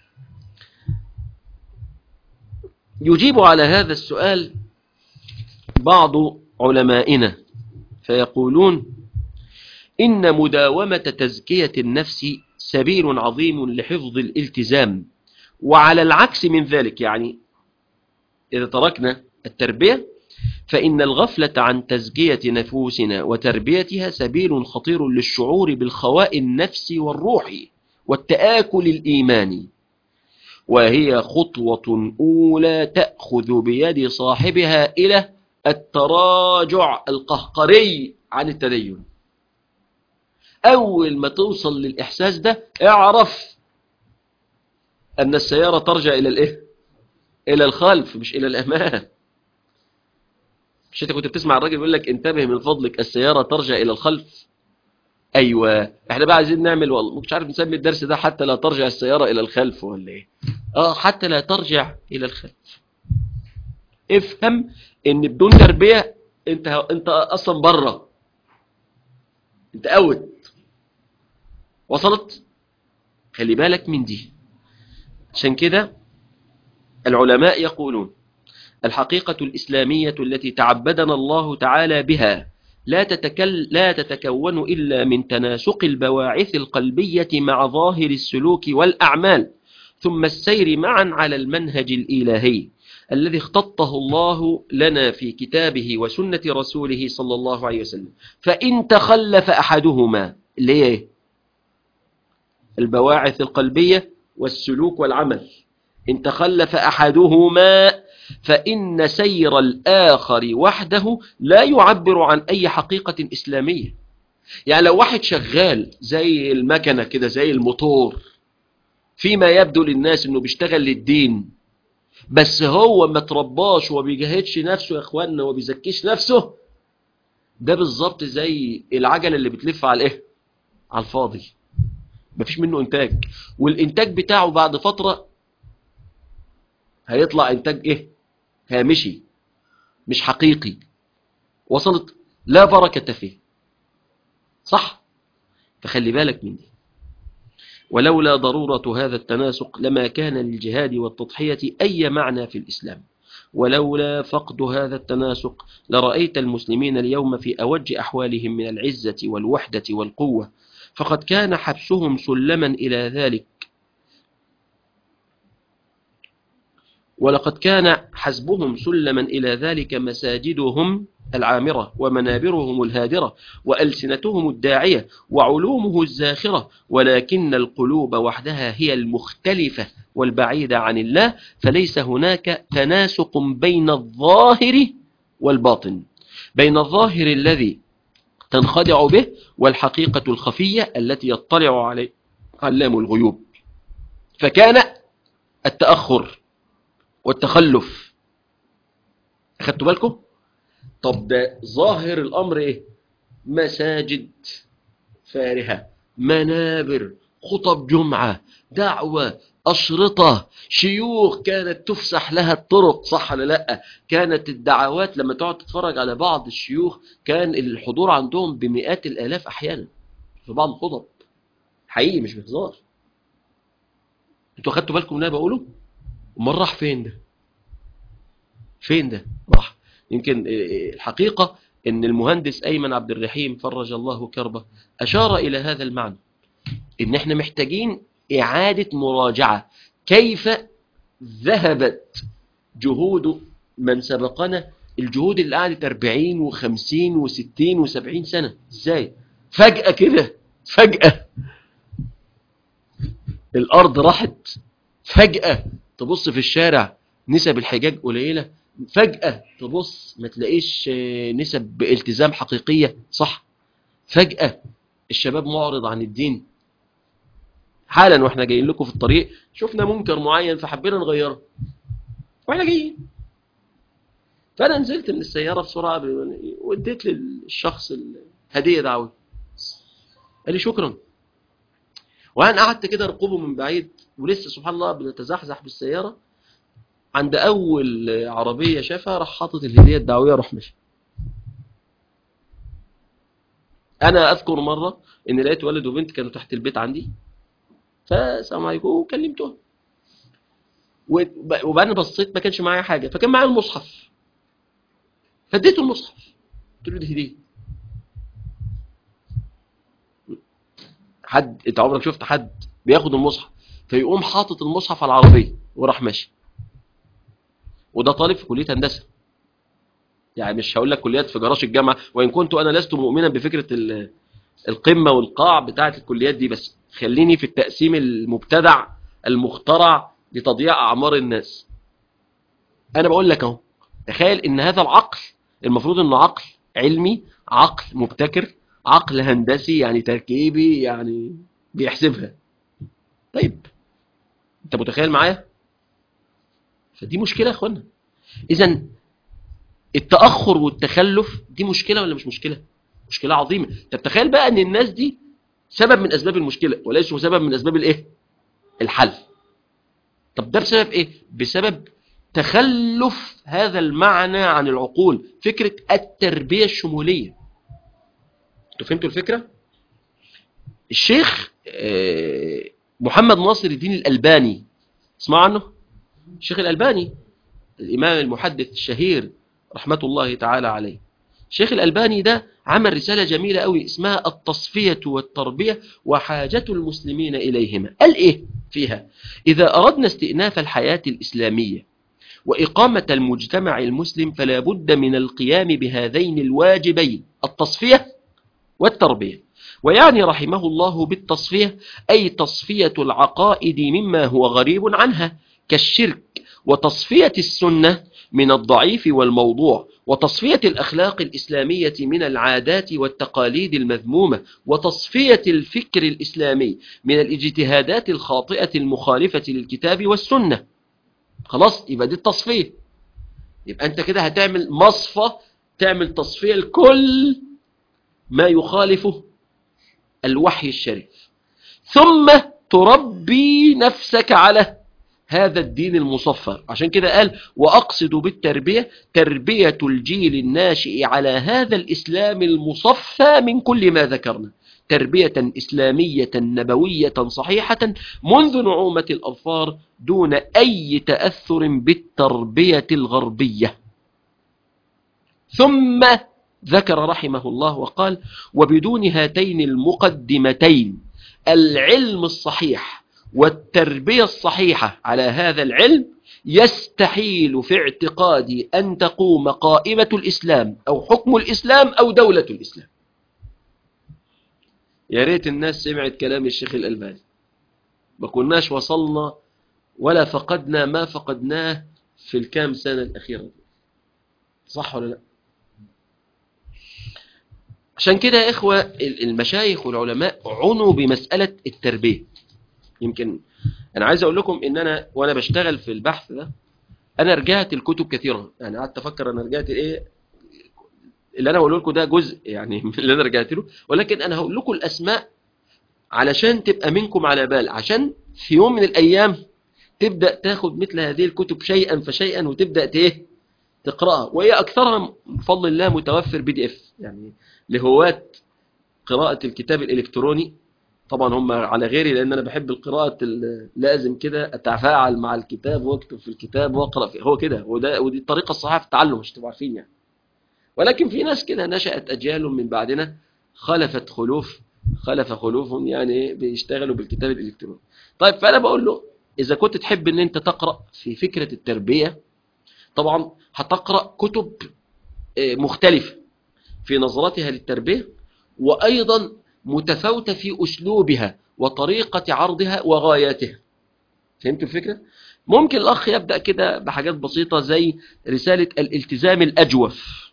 يجيب على هذا السؤال بعض علمائنا فيقولون إن مداومة تزكية النفس سبيل عظيم لحفظ الالتزام وعلى العكس من ذلك يعني إذا تركنا التربية فإن الغفلة عن تزكية نفوسنا وتربيتها سبيل خطير للشعور بالخواء النفسي والروحي والتآكل الإيماني وهي خطوة أولى تأخذ بيد صاحبها إلى التراجع القهقري عن التدين أول ما توصل للإحساس ده اعرف أن السيارة ترجع إلى الإيه؟ إلى الخلف مش إلى الأمام مش أنت كنت بتسمع الراجل يقول لك انتبه من فضلك السيارة ترجع إلى الخلف أيوة إحنا بقى عايزين نعمل والله مش عارف نسمي الدرس ده حتى لا ترجع السيارة إلى الخلف ولا إيه آه حتى لا ترجع إلى الخلف افهم إن بدون تربية أنت أنت أصلا بره أنت أوت وصلت خلي بالك من دي عشان كده العلماء يقولون الحقيقة الإسلامية التي تعبدنا الله تعالى بها لا, تتكل لا تتكون إلا من تناسق البواعث القلبية مع ظاهر السلوك والأعمال ثم السير معا على المنهج الإلهي الذي اختطه الله لنا في كتابه وسنة رسوله صلى الله عليه وسلم فإن تخلف أحدهما ليه البواعث القلبية والسلوك والعمل إن تخلف أحدهما فإن سير الآخر وحده لا يعبر عن أي حقيقة إسلامية يعني لو واحد شغال زي المكنة كده زي الموتور فيما يبدو للناس انه بيشتغل للدين بس هو ما ترباش وما بيجاهدش نفسه يا اخواننا وما بيزكيش نفسه ده بالظبط زي العجلة اللي بتلف على الايه على الفاضي مفيش منه انتاج والانتاج بتاعه بعد فترة هيطلع انتاج ايه هامشي مش حقيقي وصلت لا بركة فيه صح فخلي بالك من دي ولولا ضرورة هذا التناسق لما كان للجهاد والتضحية أي معنى في الإسلام ولولا فقد هذا التناسق لرأيت المسلمين اليوم في أوج أحوالهم من العزة والوحدة والقوة فقد كان حبسهم سلما إلى ذلك ولقد كان حسبهم سلما إلى ذلك مساجدهم العامرة ومنابرهم الهادرة وألسنتهم الداعية وعلومه الزاخرة ولكن القلوب وحدها هي المختلفة والبعيدة عن الله فليس هناك تناسق بين الظاهر والباطن بين الظاهر الذي تنخدع به والحقيقة الخفية التي يطلع عليه علام الغيوب فكان التأخر والتخلف أخدتوا بالكم؟ طب ده ظاهر الأمر إيه؟ مساجد فارهة منابر خطب جمعة دعوة أشرطة شيوخ كانت تفسح لها الطرق صح ولا لا كانت الدعوات لما تقعد تتفرج على بعض الشيوخ كان الحضور عندهم بمئات الآلاف أحيانا في بعض الخطب حقيقي مش بهزار انتوا أخدتوا بالكم من اللي أنا بقوله امال راح فين ده فين ده راح يمكن الحقيقة ان المهندس ايمن عبد الرحيم فرج الله كربه اشار الى هذا المعنى ان احنا محتاجين اعادة مراجعة كيف ذهبت جهود من سبقنا الجهود اللي قعدت 40 و50 و60 و70 سنة ازاي فجأة كده فجأة الارض راحت فجأة تبص في الشارع نسب الحجاج قليلة فجأة تبص ما تلاقيش نسب التزام حقيقية صح فجأة الشباب معرض عن الدين حالا واحنا جايين لكم في الطريق شفنا منكر معين فحبينا نغيره واحنا جايين فانا نزلت من السيارة بسرعة واديت للشخص هدية دعوة قال لي شكرا وانا قعدت كده ارقبه من بعيد ولسه سبحان الله بنتزحزح بالسيارة عند أول عربية شافها راح حاطط الهدية الدعوية راح مشي أنا أذكر مرة إن لقيت ولد وبنت كانوا تحت البيت عندي فسلام عليكم وكلمتهم وبعدين بصيت ما كانش معايا حاجة فكان معايا المصحف فاديته المصحف قلت له دي هدية حد انت عمرك شفت حد بياخد المصحف فيقوم حاطط المصحف على العربية وراح ماشي وده طالب في كلية هندسة يعني مش هقول لك كليات في جراش الجامعة وإن كنت أنا لست مؤمنا بفكرة القمة والقاع بتاعة الكليات دي بس خليني في التقسيم المبتدع المخترع لتضييع أعمار الناس أنا بقول لك أهو تخيل إن هذا العقل المفروض إنه عقل علمي عقل مبتكر عقل هندسي يعني تركيبي يعني بيحسبها طيب انت متخيل معايا فدي مشكلة يا اخوانا اذا التأخر والتخلف دي مشكلة ولا مش مشكلة مشكلة عظيمة طب تخيل بقى ان الناس دي سبب من اسباب المشكلة وليسوا سبب من اسباب الايه الحل طب ده بسبب ايه بسبب تخلف هذا المعنى عن العقول فكرة التربية الشمولية انتوا فهمتوا الفكرة الشيخ محمد ناصر الدين الألباني اسمعوا عنه الشيخ الألباني الإمام المحدث الشهير رحمة الله تعالى عليه الشيخ الألباني ده عمل رسالة جميلة قوي اسمها التصفية والتربية وحاجة المسلمين إليهما قال إيه فيها إذا أردنا استئناف الحياة الإسلامية وإقامة المجتمع المسلم فلا بد من القيام بهذين الواجبين التصفية والتربية ويعني رحمه الله بالتصفية أي تصفية العقائد مما هو غريب عنها كالشرك وتصفية السنة من الضعيف والموضوع وتصفية الأخلاق الإسلامية من العادات والتقاليد المذمومة وتصفية الفكر الإسلامي من الاجتهادات الخاطئة المخالفة للكتاب والسنة خلاص يبقى دي التصفية يبقى أنت كده هتعمل مصفى تعمل تصفية لكل ما يخالفه الوحي الشريف ثم تربي نفسك على هذا الدين المصفى عشان كده قال وأقصد بالتربية تربية الجيل الناشئ على هذا الإسلام المصفى من كل ما ذكرنا تربية إسلامية نبوية صحيحة منذ نعومة الأظفار دون أي تأثر بالتربية الغربية ثم ذكر رحمه الله وقال وبدون هاتين المقدمتين العلم الصحيح والتربية الصحيحة على هذا العلم يستحيل في اعتقادي أن تقوم قائمة الإسلام أو حكم الإسلام أو دولة الإسلام يا ريت الناس سمعت كلام الشيخ الألباني ما كناش وصلنا ولا فقدنا ما فقدناه في الكام سنة الأخيرة صح ولا لا عشان كده يا إخوة المشايخ والعلماء عنوا بمسألة التربية يمكن أنا عايز أقول لكم إن أنا وأنا بشتغل في البحث ده أنا رجعت الكتب كثيرا يعني قعدت أفكر أنا رجعت إيه اللي أنا بقول لكم ده جزء يعني من اللي أنا رجعت له ولكن أنا هقول لكم الأسماء علشان تبقى منكم على بال عشان في يوم من الأيام تبدأ تاخد مثل هذه الكتب شيئا فشيئا وتبدأ ايه تقرأها وهي أكثرها بفضل الله متوفر بي دي اف يعني لهواة قراءة الكتاب الإلكتروني طبعا هم على غيري لأن أنا بحب القراءة لازم كده أتفاعل مع الكتاب وأكتب في الكتاب وأقرأ فيه هو كده وده ودي الطريقة الصحيحة في التعلم مش تبقوا عارفين يعني ولكن في ناس كده نشأت أجيال من بعدنا خلفت خلوف خلف خلوف يعني بيشتغلوا بالكتاب الإلكتروني طيب فأنا بقول له إذا كنت تحب أن أنت تقرأ في فكرة التربية طبعا هتقرأ كتب مختلفة في نظرتها للتربية وأيضا متفاوتة في أسلوبها وطريقة عرضها وغاياتها فهمت الفكرة؟ ممكن الأخ يبدأ كده بحاجات بسيطة زي رسالة الالتزام الأجوف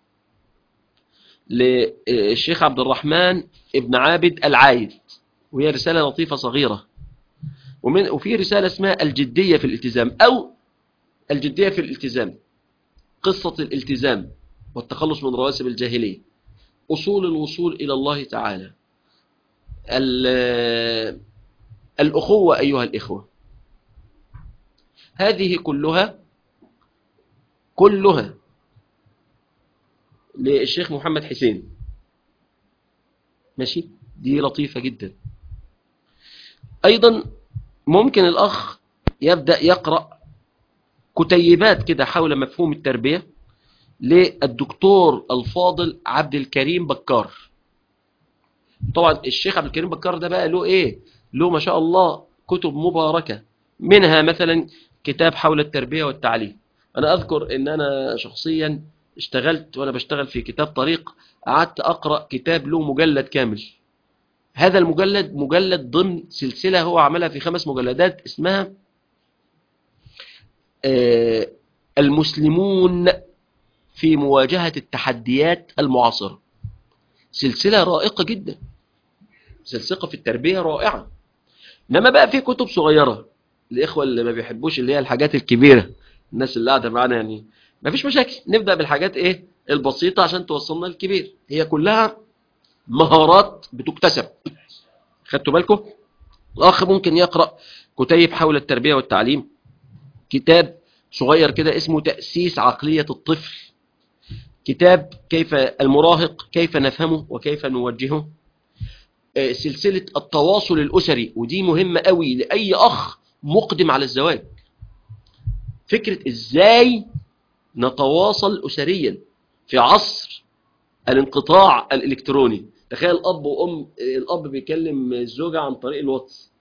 للشيخ عبد الرحمن ابن عابد العايد وهي رسالة لطيفة صغيرة ومن وفي رسالة اسمها الجدية في الالتزام أو الجدية في الالتزام قصة الالتزام والتخلص من رواسب الجاهلية أصول الوصول إلى الله تعالى الأخوة أيها الإخوة هذه كلها كلها للشيخ محمد حسين ماشي دي لطيفة جدا أيضا ممكن الأخ يبدأ يقرأ كتيبات كده حول مفهوم التربية للدكتور الفاضل عبد الكريم بكار طبعا الشيخ عبد الكريم بكار ده بقى له ايه له ما شاء الله كتب مباركة منها مثلا كتاب حول التربية والتعليم انا اذكر ان انا شخصيا اشتغلت وانا بشتغل في كتاب طريق قعدت اقرأ كتاب له مجلد كامل هذا المجلد مجلد ضمن سلسلة هو عملها في خمس مجلدات اسمها آه المسلمون في مواجهة التحديات المعاصرة سلسلة رائقة جدا سلسلة في التربية رائعة إنما بقى في كتب صغيرة الإخوة اللي ما بيحبوش اللي هي الحاجات الكبيرة الناس اللي قاعدة معانا يعني ما فيش مشاكل نبدأ بالحاجات إيه البسيطة عشان توصلنا للكبير هي كلها مهارات بتكتسب خدتوا بالكم الأخ ممكن يقرأ كتيب حول التربية والتعليم كتاب صغير كده اسمه تأسيس عقلية الطفل كتاب كيف المراهق كيف نفهمه وكيف نوجهه سلسلة التواصل الأسري ودي مهمة قوي لأي أخ مقدم على الزواج فكرة إزاي نتواصل أسريا في عصر الانقطاع الإلكتروني تخيل أب وأم الأب بيكلم الزوجة عن طريق الواتس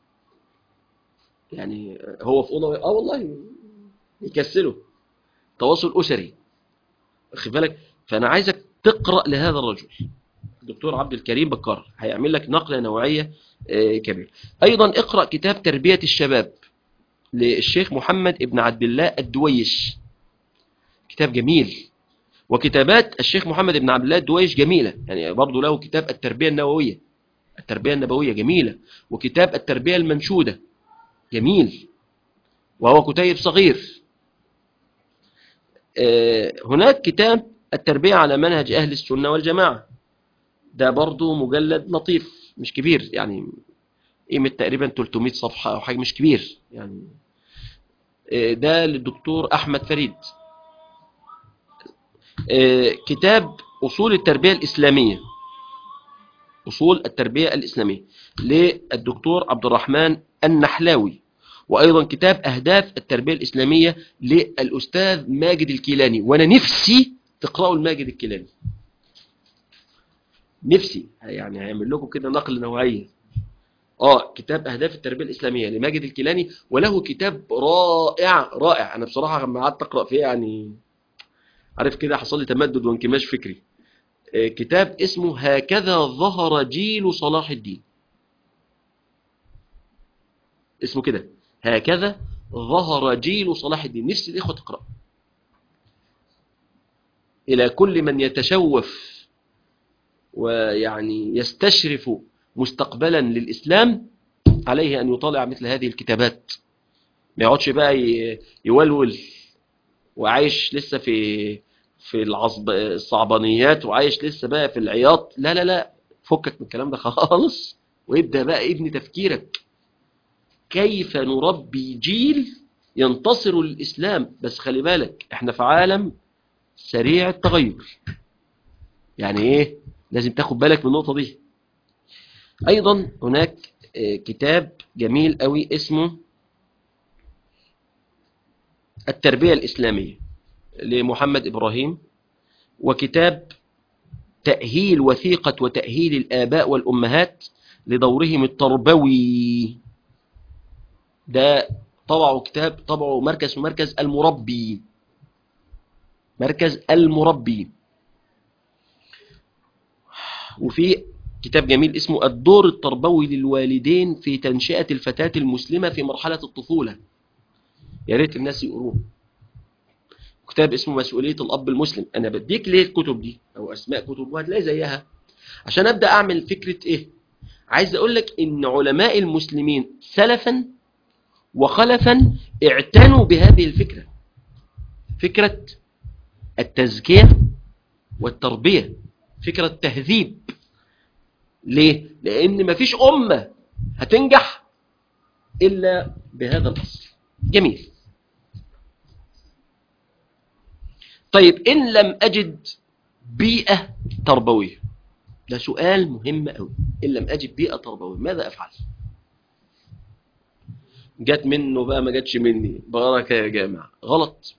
يعني هو في أوضة آه والله يكسله تواصل أسري واخد بالك فأنا عايزك تقرأ لهذا الرجل الدكتور عبد الكريم بكار هيعمل لك نقلة نوعية كبيرة أيضا اقرأ كتاب تربية الشباب للشيخ محمد ابن عبد الله الدويش كتاب جميل وكتابات الشيخ محمد بن عبد الله الدويش جميلة يعني برضه له كتاب التربية النووية التربية النبوية جميلة وكتاب التربية المنشودة جميل وهو كتيب صغير هناك كتاب التربية على منهج أهل السنة والجماعة ده برضه مجلد لطيف مش كبير يعني قيمة تقريبا 300 صفحة أو حاجة مش كبير يعني آه، ده للدكتور أحمد فريد آه، كتاب أصول التربية الإسلامية أصول التربية الإسلامية للدكتور عبد الرحمن النحلاوي وأيضا كتاب أهداف التربية الإسلامية للأستاذ ماجد الكيلاني وأنا نفسي تقرأوا الماجد الكيلاني نفسي يعني هيعمل لكم كده نقل نوعية اه كتاب اهداف التربيه الاسلاميه لماجد الكيلاني وله كتاب رائع رائع انا بصراحه لما قعدت اقرا فيه يعني عارف كده حصل لي تمدد وانكماش فكري آه، كتاب اسمه هكذا ظهر جيل صلاح الدين اسمه كده هكذا ظهر جيل صلاح الدين نفسي الاخوه تقرا الى كل من يتشوف ويعني يستشرف مستقبلا للإسلام عليه أن يطالع مثل هذه الكتابات ما يقعدش بقى ي- يولول وعايش لسه في في العصب الصعبانيات وعايش لسه بقى في العياط لا لا لا فكك من الكلام ده خالص وابدأ بقى ابني تفكيرك كيف نربي جيل ينتصر للإسلام بس خلي بالك احنا في عالم سريع التغير يعني ايه لازم تاخد بالك من النقطة دي ايضا هناك آه، كتاب جميل قوي اسمه التربية الإسلامية لمحمد إبراهيم وكتاب تأهيل وثيقة وتأهيل الآباء والأمهات لدورهم التربوي ده طبعه كتاب طبعه مركز مركز المربي مركز المربي وفي كتاب جميل اسمه الدور التربوي للوالدين في تنشئة الفتاة المسلمة في مرحلة الطفولة يا ريت الناس يقروه كتاب اسمه مسؤولية الأب المسلم أنا بديك ليه الكتب دي أو أسماء كتب وهتلاقي زيها عشان أبدأ أعمل فكرة إيه عايز أقول لك إن علماء المسلمين سلفا وخلفا اعتنوا بهذه الفكرة فكرة التزكية والتربية فكرة تهذيب ليه؟ لأن مفيش أمة هتنجح إلا بهذا الأصل جميل طيب إن لم أجد بيئة تربوية ده سؤال مهم أوي إن لم أجد بيئة تربوية ماذا أفعل جت منه بقى ما جاتش مني بركة يا جامع غلط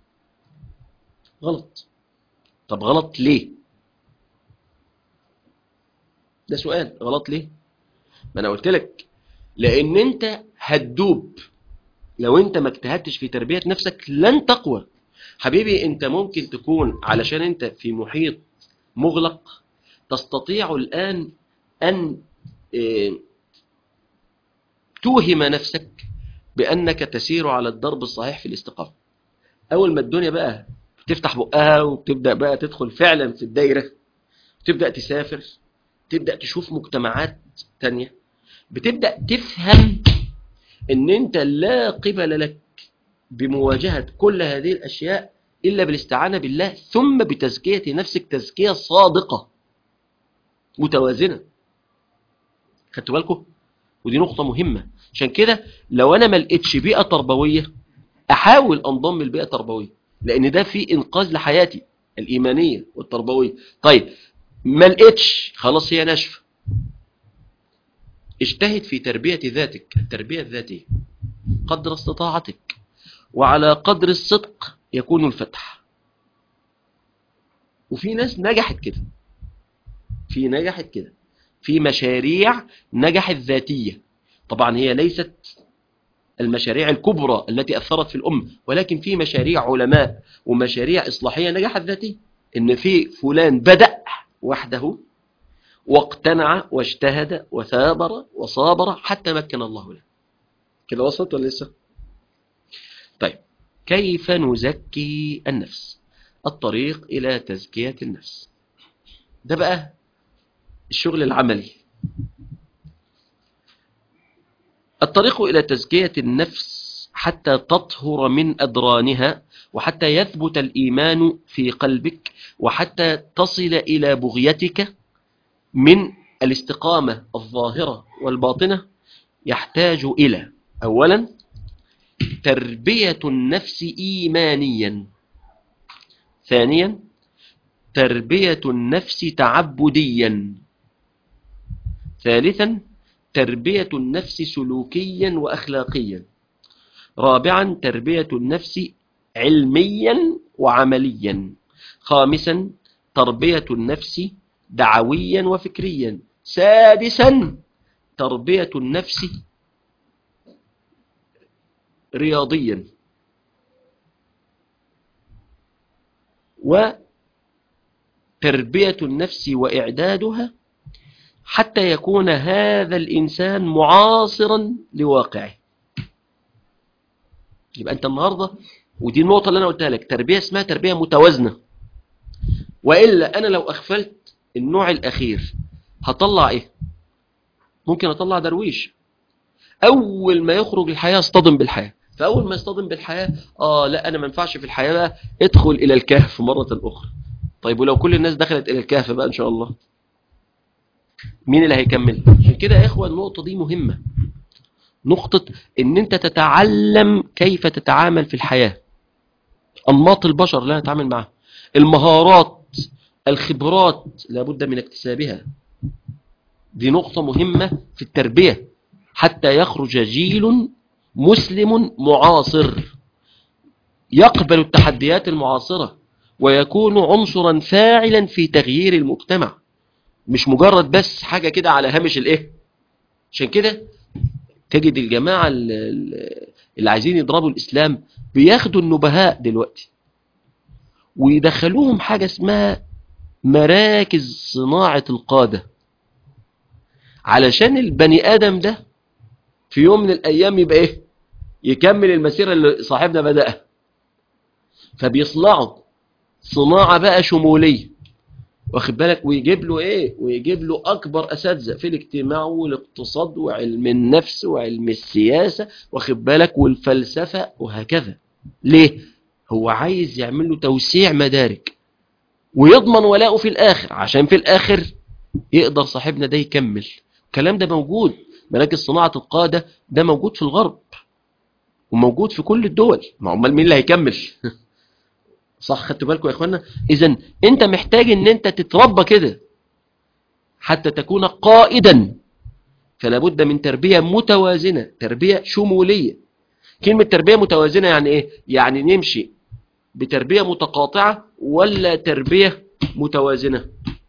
غلط طب غلط ليه ده سؤال غلط ليه ما انا قلت لك لان انت هتدوب لو انت ما اجتهدتش في تربية نفسك لن تقوى حبيبي انت ممكن تكون علشان انت في محيط مغلق تستطيع الان ان اه توهم نفسك بانك تسير على الدرب الصحيح في الاستقامة اول ما الدنيا بقى تفتح بقها وتبدأ بقى تدخل فعلا في الدايرة تبدأ تسافر تبدأ تشوف مجتمعات تانية بتبدأ تفهم ان انت لا قبل لك بمواجهة كل هذه الاشياء الا بالاستعانة بالله ثم بتزكية نفسك تزكية صادقة متوازنة خدتوا بالكم ودي نقطة مهمة عشان كده لو انا ما لقيتش بيئة تربوية احاول انضم لبيئة تربوية لان ده في انقاذ لحياتي الايمانية والتربوية طيب ما لقيتش خلاص هي ناشفه اجتهد في تربية ذاتك التربية الذاتية قدر استطاعتك وعلى قدر الصدق يكون الفتح وفي ناس نجحت كده في نجحت كده في مشاريع نجحت ذاتية طبعا هي ليست المشاريع الكبرى التي أثرت في الأم ولكن في مشاريع علماء ومشاريع إصلاحية نجحت ذاتية إن في فلان بدأ وحده واقتنع واجتهد وثابر وصابر حتى مكن الله له كده وصلت ولا لسه طيب كيف نزكي النفس الطريق إلى تزكية النفس ده بقى الشغل العملي الطريق إلى تزكية النفس حتى تطهر من أدرانها وحتى يثبت الإيمان في قلبك وحتى تصل إلى بغيتك من الاستقامة الظاهرة والباطنة يحتاج إلى أولا تربية النفس إيمانيا ثانيا تربية النفس تعبديا ثالثا تربية النفس سلوكيا وأخلاقيا رابعا تربية النفس علميا وعمليا خامسا تربية النفس دعويا وفكريا سادسا تربية النفس رياضيا وتربية النفس وإعدادها حتى يكون هذا الإنسان معاصرا لواقعه يبقى أنت النهاردة ودي النقطة اللي أنا قلتها لك تربية اسمها تربية متوازنة وإلا أنا لو أغفلت النوع الأخير هطلع إيه ممكن أطلع درويش أول ما يخرج الحياة اصطدم بالحياة فأول ما يصطدم بالحياة آه لا أنا ما ينفعش في الحياة بقى ادخل إلى الكهف مرة أخرى طيب ولو كل الناس دخلت إلى الكهف بقى إن شاء الله مين اللي هيكمل عشان كده يا إخوة النقطة دي مهمة نقطة إن أنت تتعلم كيف تتعامل في الحياة أنماط البشر اللي نتعامل معها المهارات الخبرات لابد من اكتسابها دي نقطة مهمة في التربية حتى يخرج جيل مسلم معاصر يقبل التحديات المعاصرة ويكون عنصرا فاعلا في تغيير المجتمع مش مجرد بس حاجة كده على هامش الايه عشان كده تجد الجماعة اللي عايزين يضربوا الإسلام بياخدوا النبهاء دلوقتي ويدخلوهم حاجة اسمها مراكز صناعة القادة علشان البني آدم ده في يوم من الأيام يبقى إيه يكمل المسيرة اللي صاحبنا بدأها فبيصنعوا صناعة بقى شمولية واخد بالك ويجيب له ايه ويجيب له اكبر اساتذه في الاجتماع والاقتصاد وعلم النفس وعلم السياسه واخد بالك والفلسفه وهكذا ليه هو عايز يعمل له توسيع مدارك ويضمن ولاؤه في الاخر عشان في الاخر يقدر صاحبنا ده يكمل الكلام ده موجود مراكز صناعه القاده ده موجود في الغرب وموجود في كل الدول ما امال مين اللي هيكمل صح خدتوا بالكم يا اخوانا اذا انت محتاج ان انت تتربى كده حتى تكون قائدا فلا بد من تربيه متوازنه تربيه شموليه كلمه تربيه متوازنه يعني ايه يعني نمشي بتربيه متقاطعه ولا تربيه متوازنه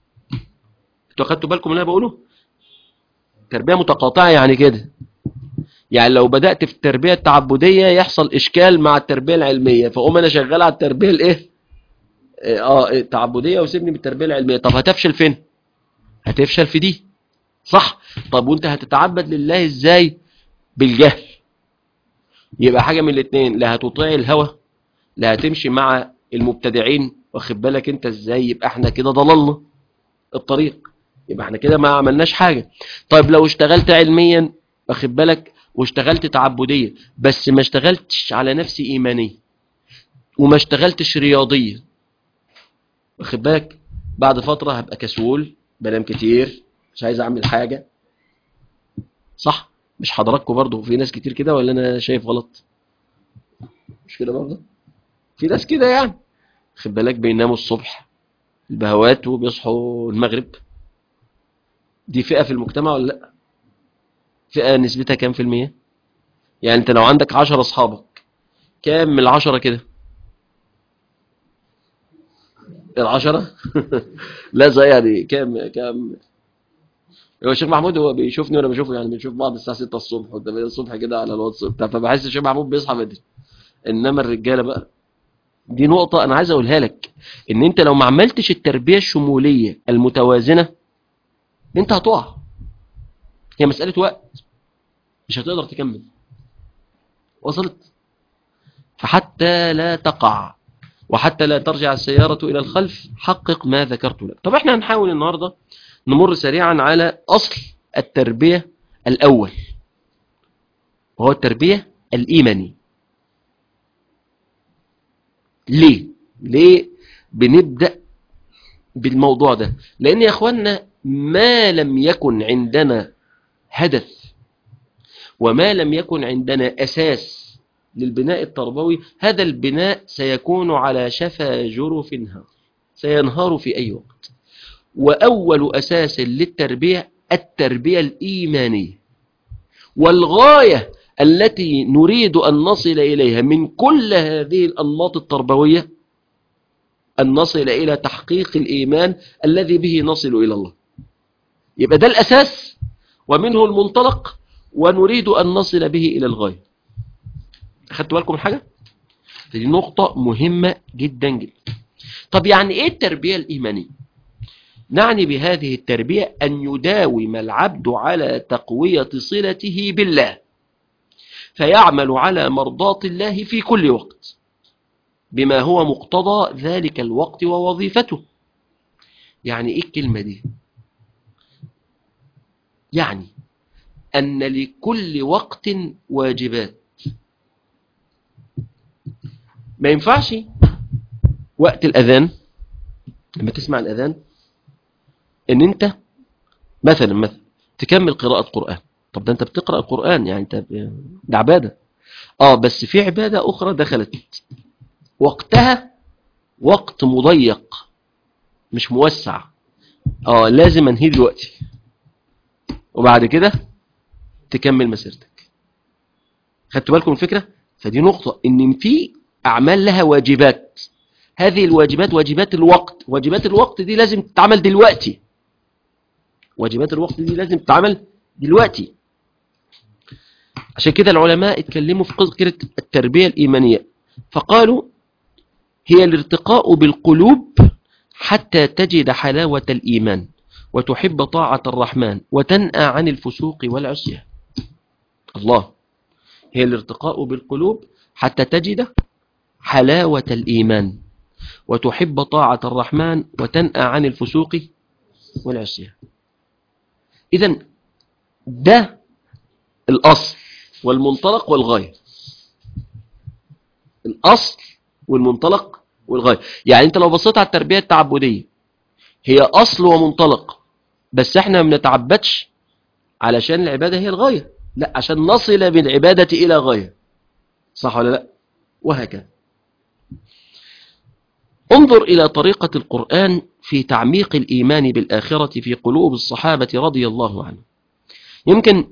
انتوا خدتوا بالكم من اللي انا بقوله تربيه متقاطعه يعني كده يعني لو بدأت في التربية التعبدية يحصل إشكال مع التربية العلمية فأقوم أنا شغال على التربية الإيه؟ آه التعبدية وسيبني بالتربية العلمية طب هتفشل فين؟ هتفشل في دي صح؟ طب وأنت هتتعبد لله إزاي؟ بالجهل يبقى حاجة من الاثنين لا هتطيع الهوى لا هتمشي مع المبتدعين واخد بالك انت ازاي يبقى احنا كده ضللنا الطريق يبقى احنا كده ما عملناش حاجة طيب لو اشتغلت علميا واخد بالك واشتغلت تعبدية بس ما اشتغلتش على نفسي إيمانية وما اشتغلتش رياضية واخد بالك بعد فترة هبقى كسول بنام كتير مش عايز أعمل حاجة صح مش حضراتكم برضو في ناس كتير كده ولا أنا شايف غلط مش كده برضو في ناس كده يعني خد بالك بيناموا الصبح البهوات وبيصحوا المغرب دي فئة في المجتمع ولا لأ فئة نسبتها كام في المية يعني انت لو عندك عشر اصحابك كام من العشرة كده العشرة لا زي يعني كام كام هو الشيخ محمود هو بيشوفني وانا بشوفه يعني بنشوف بعض الساعه 6 الصبح قدام الصبح كده على الواتس بتاع فبحس الشيخ محمود بيصحى بدري انما الرجاله بقى دي نقطه انا عايز اقولها لك ان انت لو ما عملتش التربيه الشموليه المتوازنه انت هتقع هي مسألة وقت مش هتقدر تكمل وصلت فحتى لا تقع وحتى لا ترجع السيارة إلى الخلف حقق ما ذكرت لك طب احنا هنحاول النهاردة نمر سريعا على أصل التربية الأول وهو التربية الإيماني ليه؟ ليه بنبدأ بالموضوع ده لأن يا أخوانا ما لم يكن عندنا هدف وما لم يكن عندنا أساس للبناء التربوي هذا البناء سيكون على شفا جرف انهار سينهار في أي وقت وأول أساس للتربية التربية الإيمانية والغاية التي نريد أن نصل إليها من كل هذه الأنماط التربوية أن نصل إلى تحقيق الإيمان الذي به نصل إلى الله يبقى ده الأساس ومنه المنطلق ونريد أن نصل به إلى الغاية أخدتوا بالكم من حاجة؟ دي نقطة مهمة جدا جدا طب يعني إيه التربية الإيمانية؟ نعني بهذه التربية أن يداوم العبد على تقوية صلته بالله فيعمل على مرضاة الله في كل وقت بما هو مقتضى ذلك الوقت ووظيفته يعني إيه الكلمة دي؟ يعني أن لكل وقت واجبات ما ينفعش وقت الأذان لما تسمع الأذان ان انت مثلا مثلا تكمل قراءة قرآن طب ده انت بتقرأ القرآن يعني انت ده عبادة اه بس في عبادة اخرى دخلت وقتها وقت مضيق مش موسع اه لازم انهي دلوقتي وبعد كده تكمل مسيرتك خدتوا بالكم الفكرة فدي نقطة ان في اعمال لها واجبات هذه الواجبات واجبات الوقت واجبات الوقت دي لازم تتعمل دلوقتي واجبات الوقت دي لازم تتعمل دلوقتي عشان كده العلماء اتكلموا في فكرة التربية الإيمانية فقالوا هي الارتقاء بالقلوب حتى تجد حلاوة الإيمان وتحب طاعة الرحمن وتنأى عن الفسوق والعصيان الله هي الارتقاء بالقلوب حتى تجد حلاوة الإيمان وتحب طاعة الرحمن وتنأى عن الفسوق والعصيان إذا ده الأصل والمنطلق والغاية الأصل والمنطلق والغاية يعني أنت لو بصيت على التربية التعبدية هي أصل ومنطلق بس احنا ما بنتعبدش علشان العبادة هي الغاية لا عشان نصل بالعبادة إلى غاية صح ولا لا وهكذا انظر إلى طريقة القرآن في تعميق الإيمان بالآخرة في قلوب الصحابة رضي الله عنهم يمكن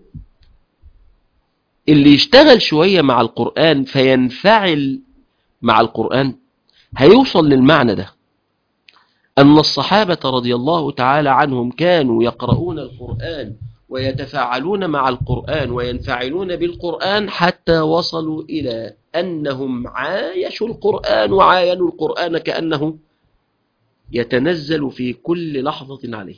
اللي يشتغل شوية مع القرآن فينفعل مع القرآن هيوصل للمعنى ده أن الصحابة رضي الله تعالى عنهم كانوا يقرؤون القرآن ويتفاعلون مع القرآن وينفعلون بالقرآن حتى وصلوا إلى أنهم عايشوا القرآن وعاينوا القرآن كأنه يتنزل في كل لحظة عليه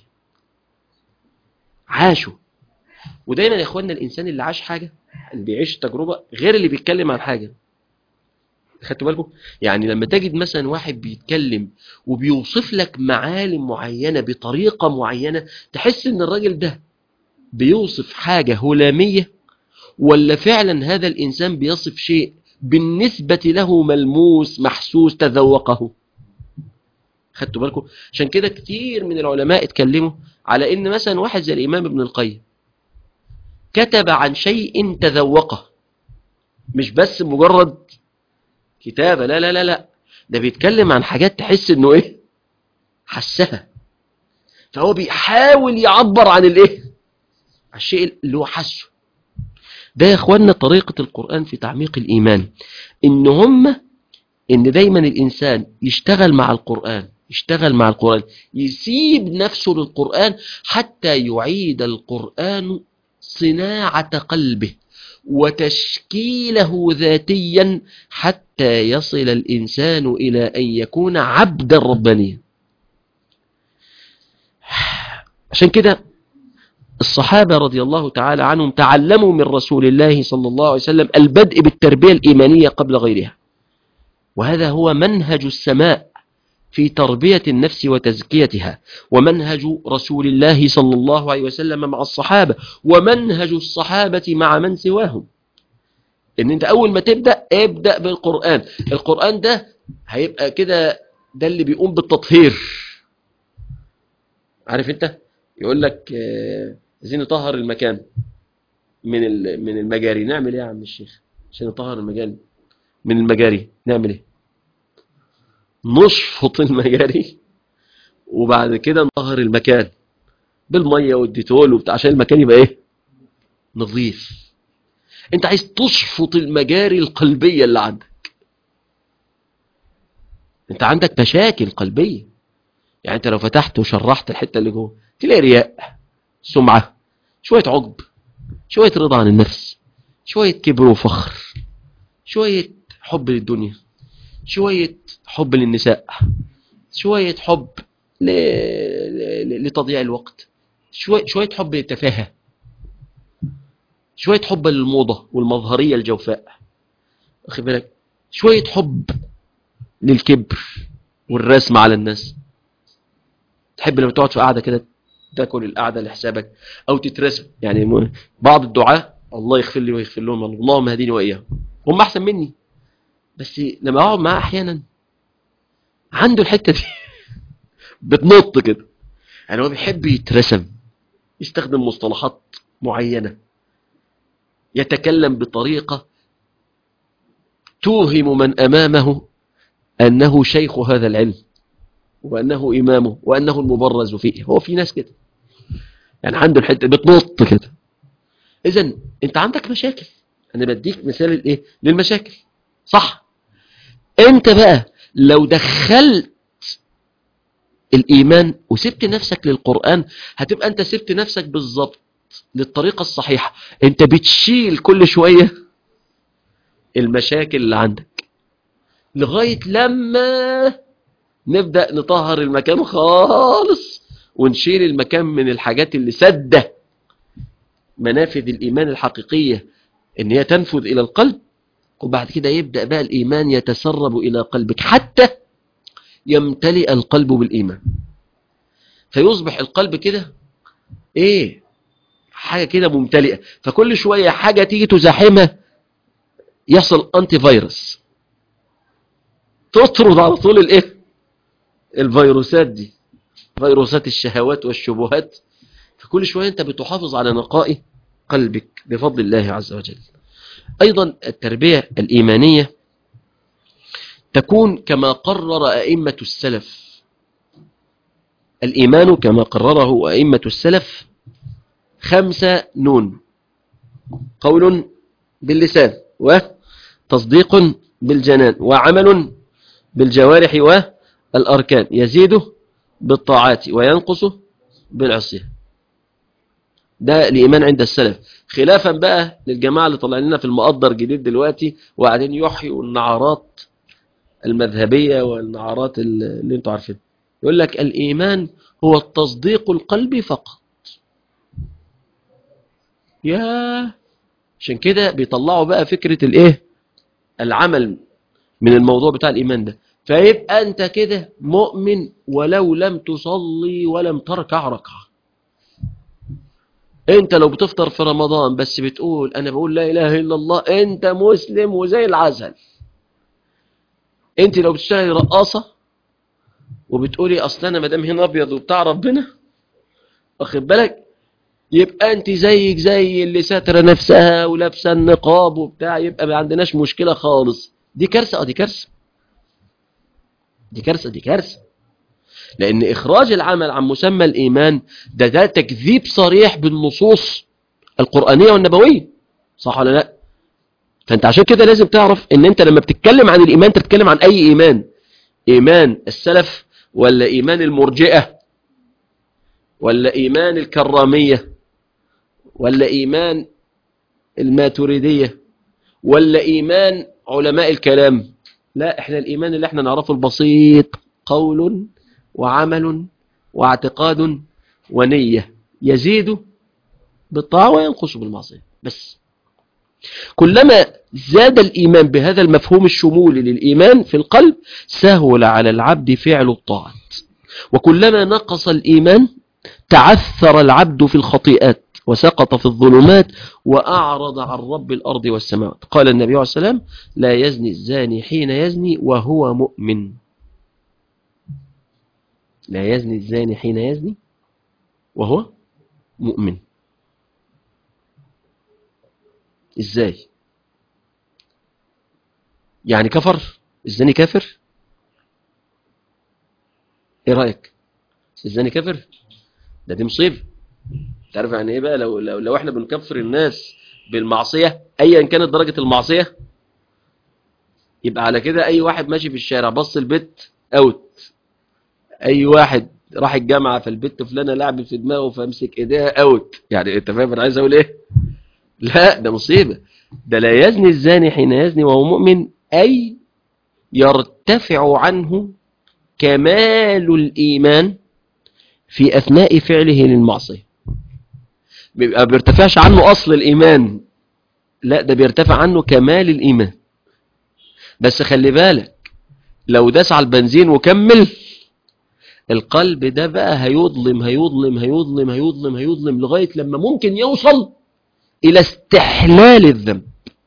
عاشوا ودايما يا اخوانا الانسان اللي عاش حاجه اللي بيعيش تجربه غير اللي بيتكلم عن حاجه خدتوا بالكم يعني لما تجد مثلا واحد بيتكلم وبيوصف لك معالم معينه بطريقه معينه تحس ان الراجل ده بيوصف حاجه هلاميه ولا فعلا هذا الانسان بيصف شيء بالنسبه له ملموس محسوس تذوقه خدتوا بالكم عشان كده كتير من العلماء اتكلموا على ان مثلا واحد زي الامام ابن القيم كتب عن شيء تذوقه مش بس مجرد كتابة لا لا لا لا ده بيتكلم عن حاجات تحس انه ايه حسها فهو بيحاول يعبر عن الايه عن الشيء اللي هو حسه ده يا اخوانا طريقة القرآن في تعميق الايمان ان هم ان دايما الانسان يشتغل مع القرآن يشتغل مع القرآن يسيب نفسه للقرآن حتى يعيد القرآن صناعة قلبه وتشكيله ذاتيا حتى يصل الإنسان إلى أن يكون عبدا ربانيا عشان كده الصحابة رضي الله تعالى عنهم تعلموا من رسول الله صلى الله عليه وسلم البدء بالتربية الإيمانية قبل غيرها وهذا هو منهج السماء في تربية النفس وتزكيتها ومنهج رسول الله صلى الله عليه وسلم مع الصحابة ومنهج الصحابة مع من سواهم ان انت اول ما تبدأ ابدأ بالقرآن القرآن ده هيبقى كده ده اللي بيقوم بالتطهير عارف انت يقول لك عايزين نطهر المكان من ال- من المجاري نعمل ايه يا عم الشيخ عشان نطهر المجاري من المجاري نعمل ايه نشفط المجاري وبعد كده نطهر المكان بالميه والديتول وبتاع عشان المكان يبقى ايه نظيف انت عايز تشفط المجاري القلبيه اللي عندك انت عندك مشاكل قلبيه يعني انت لو فتحت وشرحت الحته اللي جوه تلاقي رياء سمعه شويه عجب شويه رضا عن النفس شويه كبر وفخر شويه حب للدنيا شويه حب للنساء شويه حب ل... ل... لتضييع الوقت شويه شويه حب للتفاهه شويه حب للموضه والمظهريه الجوفاء واخد بالك شويه حب للكبر والرسم على الناس تحب لما تقعد في قاعده كده تاكل القعده لحسابك او تترسم يعني م- بعض الدعاة الله يغفر لي ويغفر لهم اللهم اهديني واياهم هم احسن مني بس لما اقعد معاه احيانا عنده الحته دي بتنط كده يعني هو بيحب يترسم يستخدم مصطلحات معينه يتكلم بطريقه توهم من امامه انه شيخ هذا العلم وانه امامه وانه المبرز فيه هو في ناس كده يعني عنده الحته بتنط كده اذا انت عندك مشاكل انا بديك مثال الايه للمشاكل صح انت بقى لو دخلت الايمان وسبت نفسك للقران هتبقى انت سبت نفسك بالظبط للطريقه الصحيحه انت بتشيل كل شويه المشاكل اللي عندك لغايه لما نبدا نطهر المكان خالص ونشيل المكان من الحاجات اللي سده منافذ الايمان الحقيقيه ان هي تنفذ الى القلب وبعد كده يبدا بقى الايمان يتسرب الى قلبك حتى يمتلئ القلب بالايمان فيصبح القلب كده ايه حاجه كده ممتلئه فكل شويه حاجه تيجي تزاحمها يحصل انتي فيروس تطرد على طول الايه الفيروسات دي فيروسات الشهوات والشبهات فكل شويه انت بتحافظ على نقاء قلبك بفضل الله عز وجل ايضا التربيه الايمانيه تكون كما قرر ائمه السلف الايمان كما قرره ائمه السلف خمسه نون قول باللسان وتصديق بالجنان وعمل بالجوارح والأركان يزيد بالطاعات وينقص بالعصيان ده الإيمان عند السلف خلافا بقى للجماعة اللي طالعين لنا في المقدر جديد دلوقتي وقاعدين يحيوا النعرات المذهبية والنعرات اللي انتوا عارفين يقول لك الإيمان هو التصديق القلبي فقط يا عشان كده بيطلعوا بقى فكرة الايه العمل من الموضوع بتاع الإيمان ده فيبقى أنت كده مؤمن ولو لم تصلي ولم تركع ركعة أنت لو بتفطر في رمضان بس بتقول أنا بقول لا إله إلا الله أنت مسلم وزي العسل أنت لو بتشتغلي رقاصة وبتقولي أصل أنا مدام هنا أبيض وبتاع ربنا واخد بالك يبقى أنت زيك زي اللي ساترة نفسها ولابسة النقاب وبتاع يبقى ما عندناش مشكلة خالص دي كارثة اه دي كارثة دي كارثة دي كارثة لأن إخراج العمل عن مسمى الإيمان ده ده تكذيب صريح بالنصوص القرآنية والنبوية صح ولا لا فأنت عشان كده لازم تعرف إن أنت لما بتتكلم عن الإيمان تتكلم عن أي إيمان إيمان السلف ولا إيمان المرجئة ولا إيمان الكرامية ولا إيمان الماتريدية ولا إيمان علماء الكلام لا احنا الإيمان اللي احنا نعرفه البسيط قول وعمل واعتقاد ونية يزيد بالطاعة وينقص بالمعصية بس كلما زاد الإيمان بهذا المفهوم الشمولي للإيمان في القلب سهل على العبد فعل الطاعات وكلما نقص الإيمان تعثر العبد في الخطيئات وسقط في الظلمات وأعرض عن رب الأرض والسماوات قال النبي عليه السلام لا يزني الزاني حين يزني وهو مؤمن لا يزني الزاني حين يزني وهو مؤمن ازاي يعني كفر الزاني كافر ايه رايك الزاني كافر ده دي مصيبه تعرف يعني ايه بقى لو لو, لو احنا بنكفر الناس بالمعصيه ايا كانت درجه المعصيه يبقى على كده اي واحد ماشي في الشارع بص البيت اوت اي واحد راح الجامعه فالبت فلانه لعبت في دماغه فامسك ايديها اوت يعني انت فاهم انا عايز اقول ايه لا ده مصيبه ده لا يزني الزاني حين يزني وهو مؤمن اي يرتفع عنه كمال الايمان في اثناء فعله للمعصيه بيبقى بيرتفعش عنه اصل الايمان لا ده بيرتفع عنه كمال الايمان بس خلي بالك لو داس على البنزين وكمل القلب ده بقى هيظلم هيظلم هيظلم هيظلم هيظلم لغاية لما ممكن يوصل إلى استحلال الذنب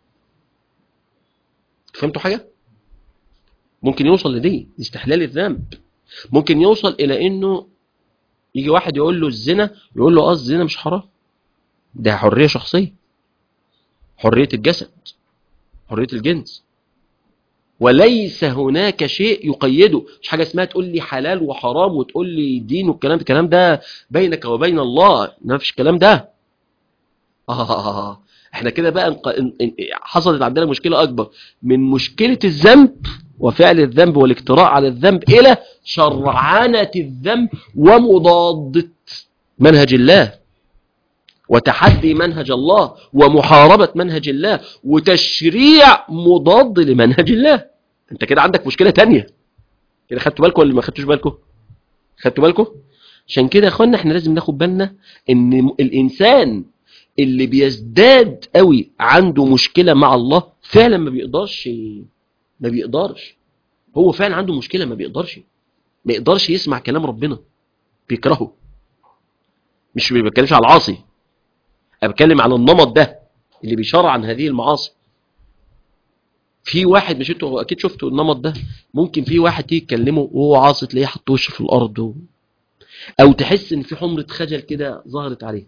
فهمتوا حاجة؟ ممكن يوصل لدي استحلال الذنب ممكن يوصل إلى إنه يجي واحد يقول له الزنا يقول له اه الزنا مش حرام ده حرية شخصية حرية الجسد حرية الجنس وليس هناك شيء يقيده مش حاجة اسمها تقول لي حلال وحرام وتقول لي دين والكلام الكلام ده بينك وبين الله ما فيش الكلام ده آه احنا كده بقى انق... ان... ان... حصلت عندنا مشكلة أكبر من مشكلة الذنب وفعل الذنب والاقتراء على الذنب إلى شرعنة الذنب ومضادة منهج الله وتحدي منهج الله ومحاربة منهج الله وتشريع مضاد لمنهج الله انت كده عندك مشكلة تانية كده خدتوا بالكم ولا ما خدتوش بالكم خدتوا بالكم عشان كده يا اخوانا احنا لازم ناخد بالنا ان الانسان اللي بيزداد قوي عنده مشكلة مع الله فعلا ما بيقدرش ما بيقدرش هو فعلا عنده مشكلة ما بيقدرش ما يقدرش يسمع كلام ربنا بيكرهه مش ما بتكلمش على العاصي انا بتكلم على النمط ده اللي بيشرع عن هذه المعاصي في واحد مش انتوا اكيد شفتوا النمط ده ممكن في واحد تيجي تكلمه وهو عاصي تلاقيه حط وشه في الارض و... او تحس ان في حمرة خجل كده ظهرت عليه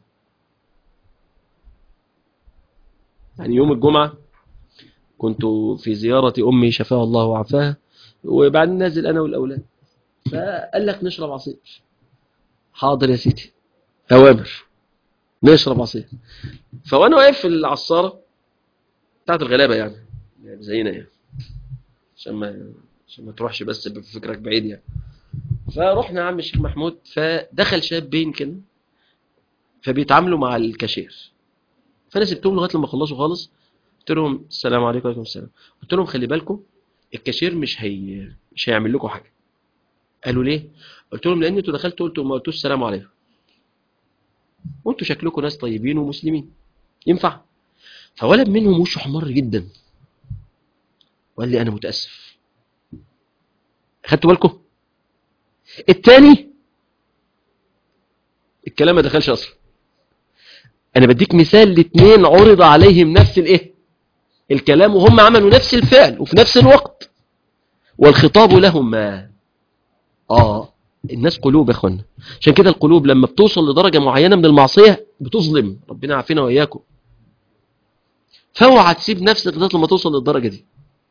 يعني يوم الجمعة كنت في زيارة أمي شفاها الله وعافاها وبعدين نازل أنا والأولاد فقال لك نشرب عصير حاضر يا سيدي أوامر نشرب عصير فوانا واقف في العصارة بتاعت الغلابة يعني, يعني زينا يعني عشان ما عشان ما تروحش بس بفكرك بعيد يعني فرحنا يا عم الشيخ محمود فدخل شابين كده فبيتعاملوا مع الكاشير فانا سبتهم لغايه لما خلصوا خالص قلت لهم السلام عليكم وعليكم السلام قلت لهم خلي بالكم الكاشير مش هي مش هيعمل لكم حاجه قالوا ليه قلت لهم لان انتوا دخلتوا قلتوا ما قلتوش السلام عليكم وانتوا شكلكم ناس طيبين ومسلمين ينفع فولد منهم وشه احمر جدا وقال لي انا متاسف خدتوا بالكم الثاني الكلام ما دخلش اصلا انا بديك مثال لاثنين عرض عليهم نفس الايه الكلام وهم عملوا نفس الفعل وفي نفس الوقت والخطاب لهما اه الناس قلوب يا اخوانا عشان كده القلوب لما بتوصل لدرجة معينة من المعصية بتظلم ربنا يعافينا وإياكم فاوعى تسيب نفسك لغايه لما توصل للدرجة دي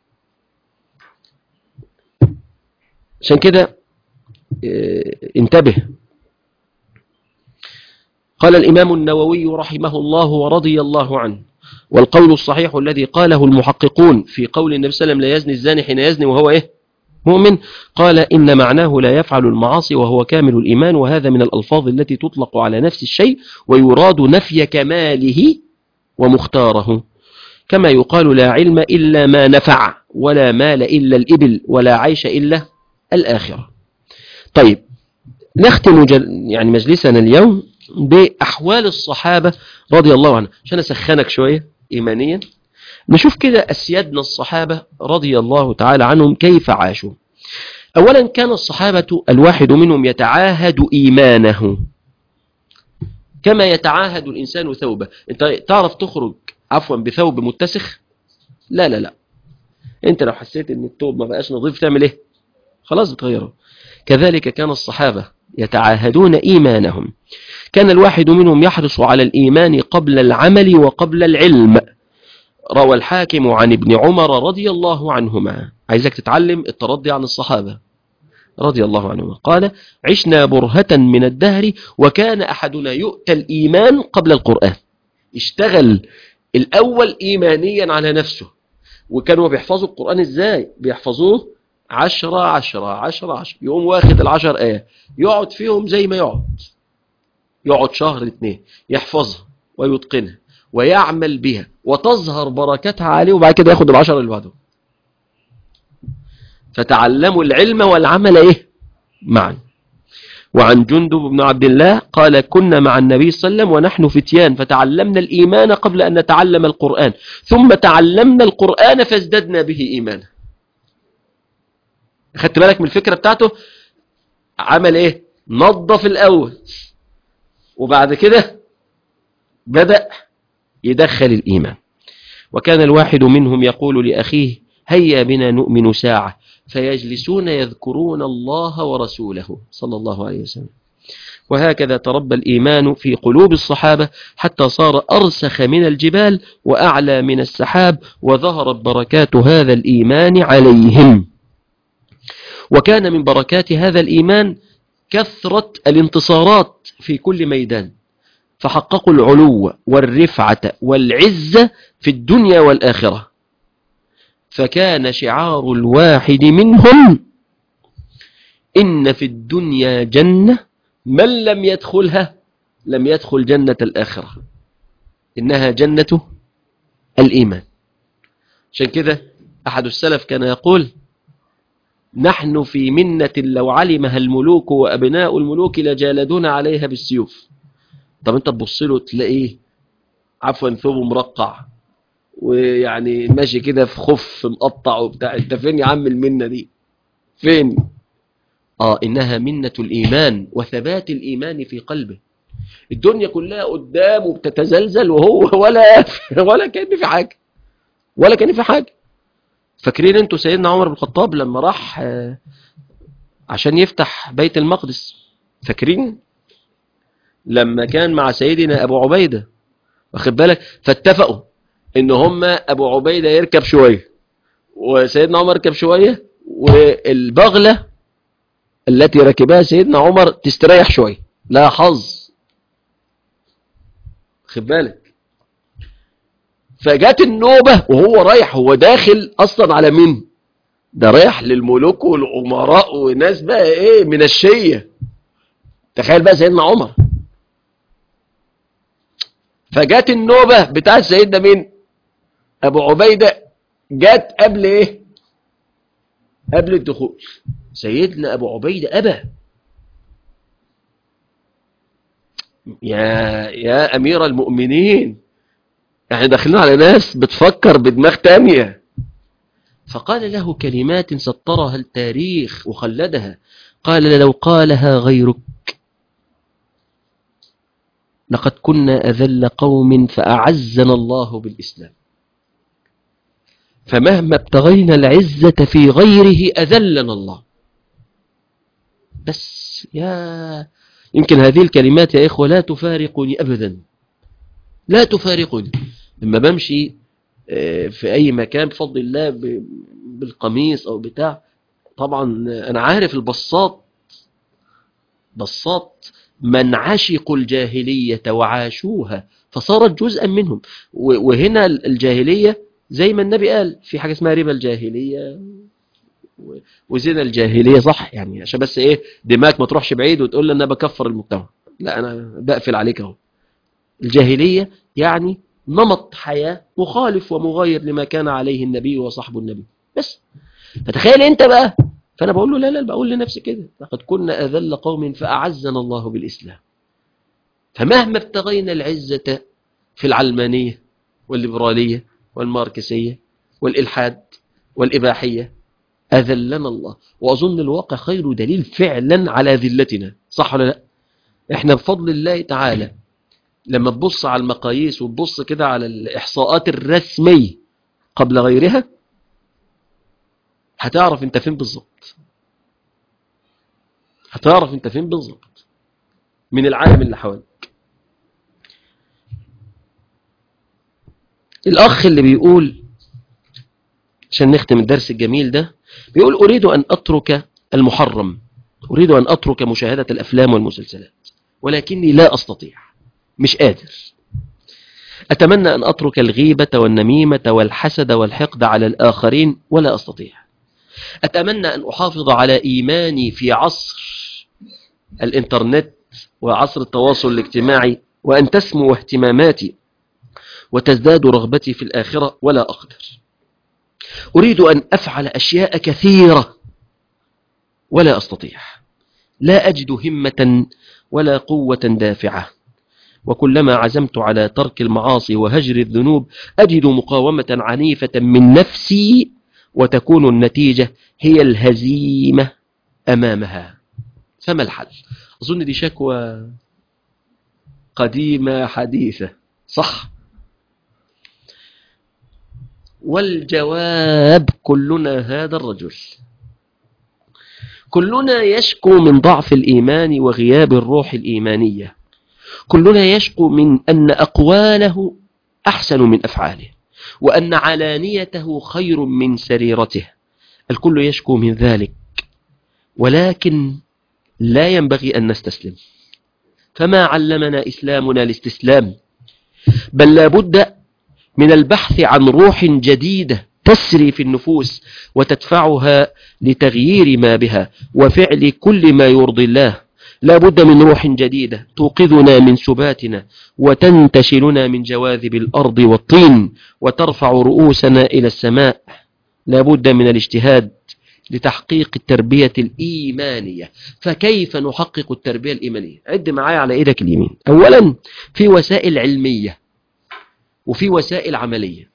عشان كده اه انتبه قال الإمام النووي رحمه الله ورضي الله عنه والقول الصحيح الذي قاله المحققون في قول النبي صلى الله عليه وسلم لا يزني الزاني حين يزني وهو إيه مؤمن قال إن معناه لا يفعل المعاصي وهو كامل الإيمان وهذا من الألفاظ التي تطلق على نفس الشيء ويراد نفي كماله ومختاره كما يقال لا علم إلا ما نفع ولا مال إلا الإبل ولا عيش إلا الآخرة طيب نختم يعني مجلسنا اليوم بأحوال الصحابة رضي الله عنهم عشان أسخنك شوية إيمانيا نشوف كده أسيادنا الصحابة رضي الله تعالى عنهم كيف عاشوا أولا كان الصحابة الواحد منهم يتعاهد إيمانه كما يتعاهد الإنسان ثوبه أنت تعرف تخرج عفوا بثوب متسخ لا لا لا أنت لو حسيت أن الثوب ما بقاش نظيف تعمل إيه خلاص بتغيره كذلك كان الصحابة يتعاهدون إيمانهم كان الواحد منهم يحرص على الإيمان قبل العمل وقبل العلم روى الحاكم عن ابن عمر رضي الله عنهما عايزك تتعلم الترضي عن الصحابة رضي الله عنهما قال عشنا برهة من الدهر وكان أحدنا يؤتى الإيمان قبل القرآن اشتغل الأول إيمانيا على نفسه وكانوا بيحفظوا القرآن إزاي بيحفظوه عشرة عشرة عشرة عشرة يقوم واخد العشر آية يقعد فيهم زي ما يقعد يقعد شهر اتنين يحفظها ويتقنها ويعمل بها وتظهر بركتها عليه وبعد كده ياخد العشر اللي بعده فتعلموا العلم والعمل ايه معا وعن جندب بن عبد الله قال كنا مع النبي صلى الله عليه وسلم ونحن فتيان فتعلمنا الإيمان قبل أن نتعلم القرآن ثم تعلمنا القرآن فازددنا به إيمانا خدت بالك من الفكرة بتاعته عمل ايه نظف الأول وبعد كده بدأ يدخل الإيمان وكان الواحد منهم يقول لأخيه هيا بنا نؤمن ساعة فيجلسون يذكرون الله ورسوله صلى الله عليه وسلم وهكذا تربى الإيمان في قلوب الصحابة حتى صار أرسخ من الجبال وأعلى من السحاب وظهرت بركات هذا الإيمان عليهم وكان من بركات هذا الإيمان كثرة الانتصارات في كل ميدان فحققوا العلو والرفعة والعزة في الدنيا والآخرة فكان شعار الواحد منهم إن في الدنيا جنة من لم يدخلها لم يدخل جنة الآخرة إنها جنة الإيمان عشان كده أحد السلف كان يقول نحن في منة لو علمها الملوك وأبناء الملوك لجالدون عليها بالسيوف طب انت تبص له تلاقيه عفوا ثوبه مرقع ويعني ماشي كده في خف مقطع وبتاع انت فين يا عم المنة دي فين اه انها منة الايمان وثبات الايمان في قلبه الدنيا كلها قدامه بتتزلزل وهو ولا ولا كان في حاجة ولا كان في حاجة فاكرين انتوا سيدنا عمر بن الخطاب لما راح آه، عشان يفتح بيت المقدس فاكرين لما كان مع سيدنا ابو عبيدة واخد بالك فاتفقوا ان هم ابو عبيدة يركب شوية وسيدنا عمر يركب شوية والبغلة التي ركبها سيدنا عمر تستريح شوية لا حظ خد بالك فجات النوبة وهو رايح هو داخل اصلا على مين ده رايح للملوك والامراء وناس بقى ايه من الشية تخيل بقى سيدنا عمر فجات النوبة بتاعت سيدنا مين ابو عبيدة جات قبل ايه قبل الدخول سيدنا ابو عبيدة ابى يا يا امير المؤمنين احنا داخلين على ناس بتفكر بدماغ تانية فقال له كلمات سطرها التاريخ وخلدها قال لو قالها غيرك لقد كنا أذل قوم فأعزنا الله بالإسلام فمهما ابتغينا العزة في غيره أذلنا الله بس يا يمكن هذه الكلمات يا إخوة لا تفارقني أبدا لا تفارقني لما بمشي آه، في أي مكان بفضل الله ب- بالقميص أو بتاع طبعا أنا عارف البصات بصات من عشقوا الجاهلية وعاشوها فصارت جزءا منهم و- وهنا الجاهلية زي ما النبي قال في حاجة اسمها ربا الجاهلية و- وزنا الجاهلية صح يعني عشان بس ايه دماغك ما تروحش بعيد وتقول لي انا بكفر المجتمع لا انا بقفل عليك اهو الجاهلية يعني نمط حياة مخالف ومغاير لما كان عليه النبي وصحبه النبي بس فتخيل انت بقى فانا بقول له لا لا بقول لنفسي كده لقد كنا اذل قوم فاعزنا الله بالاسلام فمهما ابتغينا العزة في العلمانية والليبرالية والماركسية والإلحاد والإباحية أذلنا الله وأظن الواقع خير دليل فعلا على ذلتنا صح ولا لا احنا بفضل الله تعالى لما تبص على المقاييس وتبص كده على الإحصاءات الرسمية قبل غيرها هتعرف انت فين بالظبط هتعرف انت فين بالظبط من العالم اللي حواليك الأخ اللي بيقول عشان نختم الدرس الجميل ده بيقول أريد أن أترك المحرم أريد أن أترك مشاهدة الأفلام والمسلسلات ولكني لا أستطيع مش قادر أتمنى أن أترك الغيبة والنميمة والحسد والحقد على الآخرين ولا أستطيع أتمنى أن أحافظ على إيماني في عصر الإنترنت وعصر التواصل الاجتماعي وأن تسمو اهتماماتي وتزداد رغبتي في الآخرة ولا أقدر أريد أن أفعل أشياء كثيرة ولا أستطيع لا أجد همة ولا قوة دافعة وكلما عزمت على ترك المعاصي وهجر الذنوب أجد مقاومة عنيفة من نفسي وتكون النتيجة هي الهزيمة أمامها فما الحل أظن دي شكوى قديمة حديثة صح والجواب كلنا هذا الرجل كلنا يشكو من ضعف الإيمان وغياب الروح الإيمانية كلنا يشكو من أن أقواله أحسن من أفعاله وأن علانيته خير من سريرته الكل يشكو من ذلك ولكن لا ينبغي أن نستسلم فما علمنا إسلامنا الاستسلام بل لابد من البحث عن روح جديدة تسري في النفوس وتدفعها لتغيير ما بها وفعل كل ما يرضي الله لا بد من روح جديدة توقظنا من سباتنا وتنتشلنا من جواذب الأرض والطين وترفع رؤوسنا إلى السماء لا بد من الاجتهاد لتحقيق التربية الإيمانية فكيف نحقق التربية الإيمانية عد معايا على إيدك اليمين أولا في وسائل علمية وفي وسائل عملية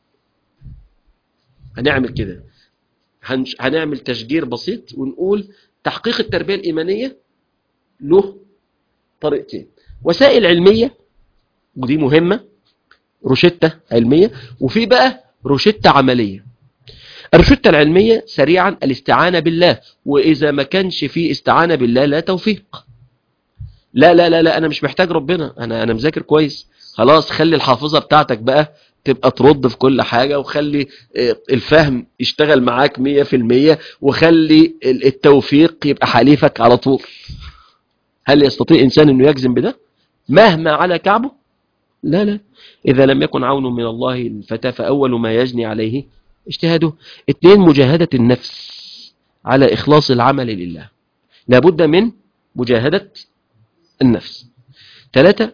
هنعمل كده هنعمل تشجير بسيط ونقول تحقيق التربية الإيمانية له طريقتين وسائل علمية ودي مهمة روشتة علمية وفي بقى روشتة عملية الروشتة العلمية سريعا الاستعانة بالله وإذا ما كانش في استعانة بالله لا توفيق لا لا لا لا أنا مش محتاج ربنا أنا أنا مذاكر كويس خلاص خلي الحافظة بتاعتك بقى تبقى ترد في كل حاجة وخلي الفهم يشتغل معاك مية في المية وخلي التوفيق يبقى حليفك على طول هل يستطيع إنسان أنه يجزم بده مهما على كعبه لا لا إذا لم يكن عون من الله الفتى فأول ما يجني عليه اجتهاده اثنين مجاهدة النفس على إخلاص العمل لله لابد من مجاهدة النفس ثلاثة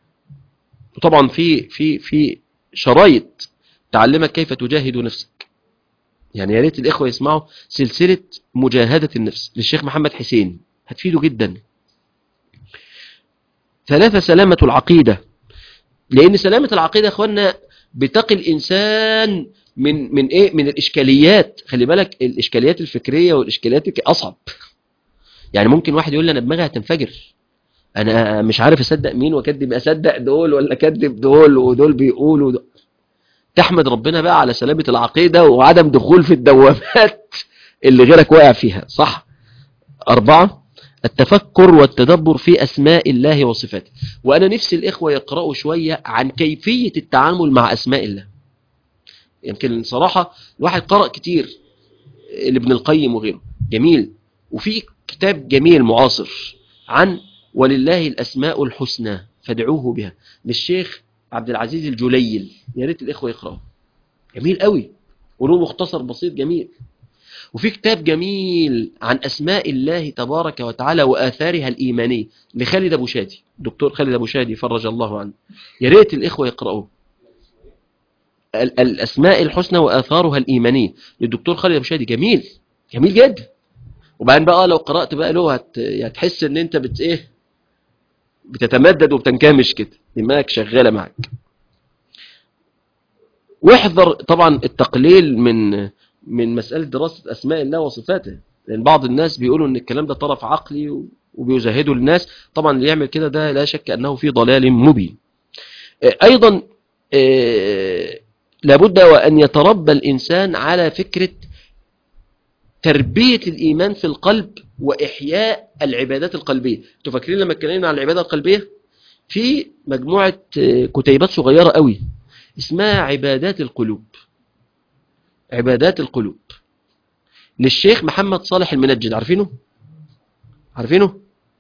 طبعا في في في شرايط تعلمك كيف تجاهد نفسك يعني يا ريت الإخوة يسمعوا سلسلة مجاهدة النفس للشيخ محمد حسين هتفيده جدا ثلاثة سلامة العقيدة لأن سلامة العقيدة يا أخوانا بتقي الإنسان من من إيه من الإشكاليات خلي بالك الإشكاليات الفكرية والإشكاليات أصعب يعني ممكن واحد يقول لي أنا دماغي هتنفجر أنا مش عارف أصدق مين وأكذب أصدق دول ولا أكذب دول ودول بيقولوا دول. تحمد ربنا بقى على سلامة العقيدة وعدم دخول في الدوامات اللي غيرك واقع فيها صح أربعة التفكر والتدبر في أسماء الله وصفاته وأنا نفسي الإخوة يقرأوا شوية عن كيفية التعامل مع أسماء الله يمكن صراحة الواحد قرأ كتير لابن القيم وغيره جميل وفي كتاب جميل معاصر عن ولله الأسماء الحسنى فادعوه بها للشيخ عبد العزيز الجليل يا ريت الإخوة يقرأوا جميل قوي وله مختصر بسيط جميل وفي كتاب جميل عن أسماء الله تبارك وتعالى وآثارها الإيمانية لخالد أبو شادي دكتور خالد أبو شادي فرج الله عنه يا ريت الإخوة يقرأوه الأسماء الحسنى وآثارها الإيمانية للدكتور خالد أبو شادي جميل جميل جدا وبعدين بقى لو قرأت بقى له هت... هتحس ان انت بت ايه بتتمدد وبتنكمش كده دماغك شغالة معك واحذر طبعا التقليل من من مسألة دراسة أسماء الله وصفاته لأن بعض الناس بيقولوا أن الكلام ده طرف عقلي وبيزهدوا الناس طبعا اللي يعمل كده ده لا شك أنه في ضلال مبين أيضا لابد وأن يتربى الإنسان على فكرة تربية الإيمان في القلب وإحياء العبادات القلبية انتوا فاكرين لما اتكلمنا عن العبادة القلبية في مجموعة كتيبات صغيرة قوي اسمها عبادات القلوب عبادات القلوب للشيخ محمد صالح المنجد عارفينه عارفينه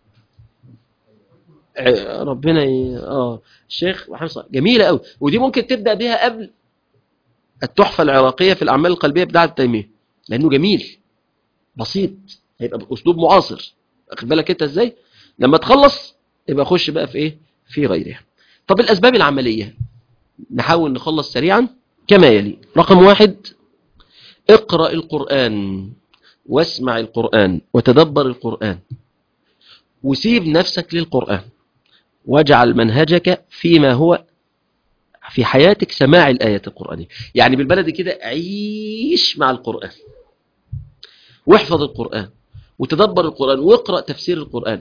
ع- ربنا ي... اه الشيخ محمد صالح جميله قوي ودي ممكن تبدا بها قبل التحفه العراقيه في الاعمال القلبيه بتاعه تيميه لانه جميل بسيط هيبقى باسلوب معاصر واخد بالك انت ازاي لما تخلص يبقى خش بقى في ايه في غيرها طب الاسباب العمليه نحاول نخلص سريعا كما يلي رقم واحد اقرأ القرآن واسمع القرآن وتدبر القرآن وسيب نفسك للقرآن واجعل منهجك فيما هو في حياتك سماع الآيات القرآنية يعني بالبلد كده عيش مع القرآن واحفظ القرآن وتدبر القرآن واقرأ تفسير القرآن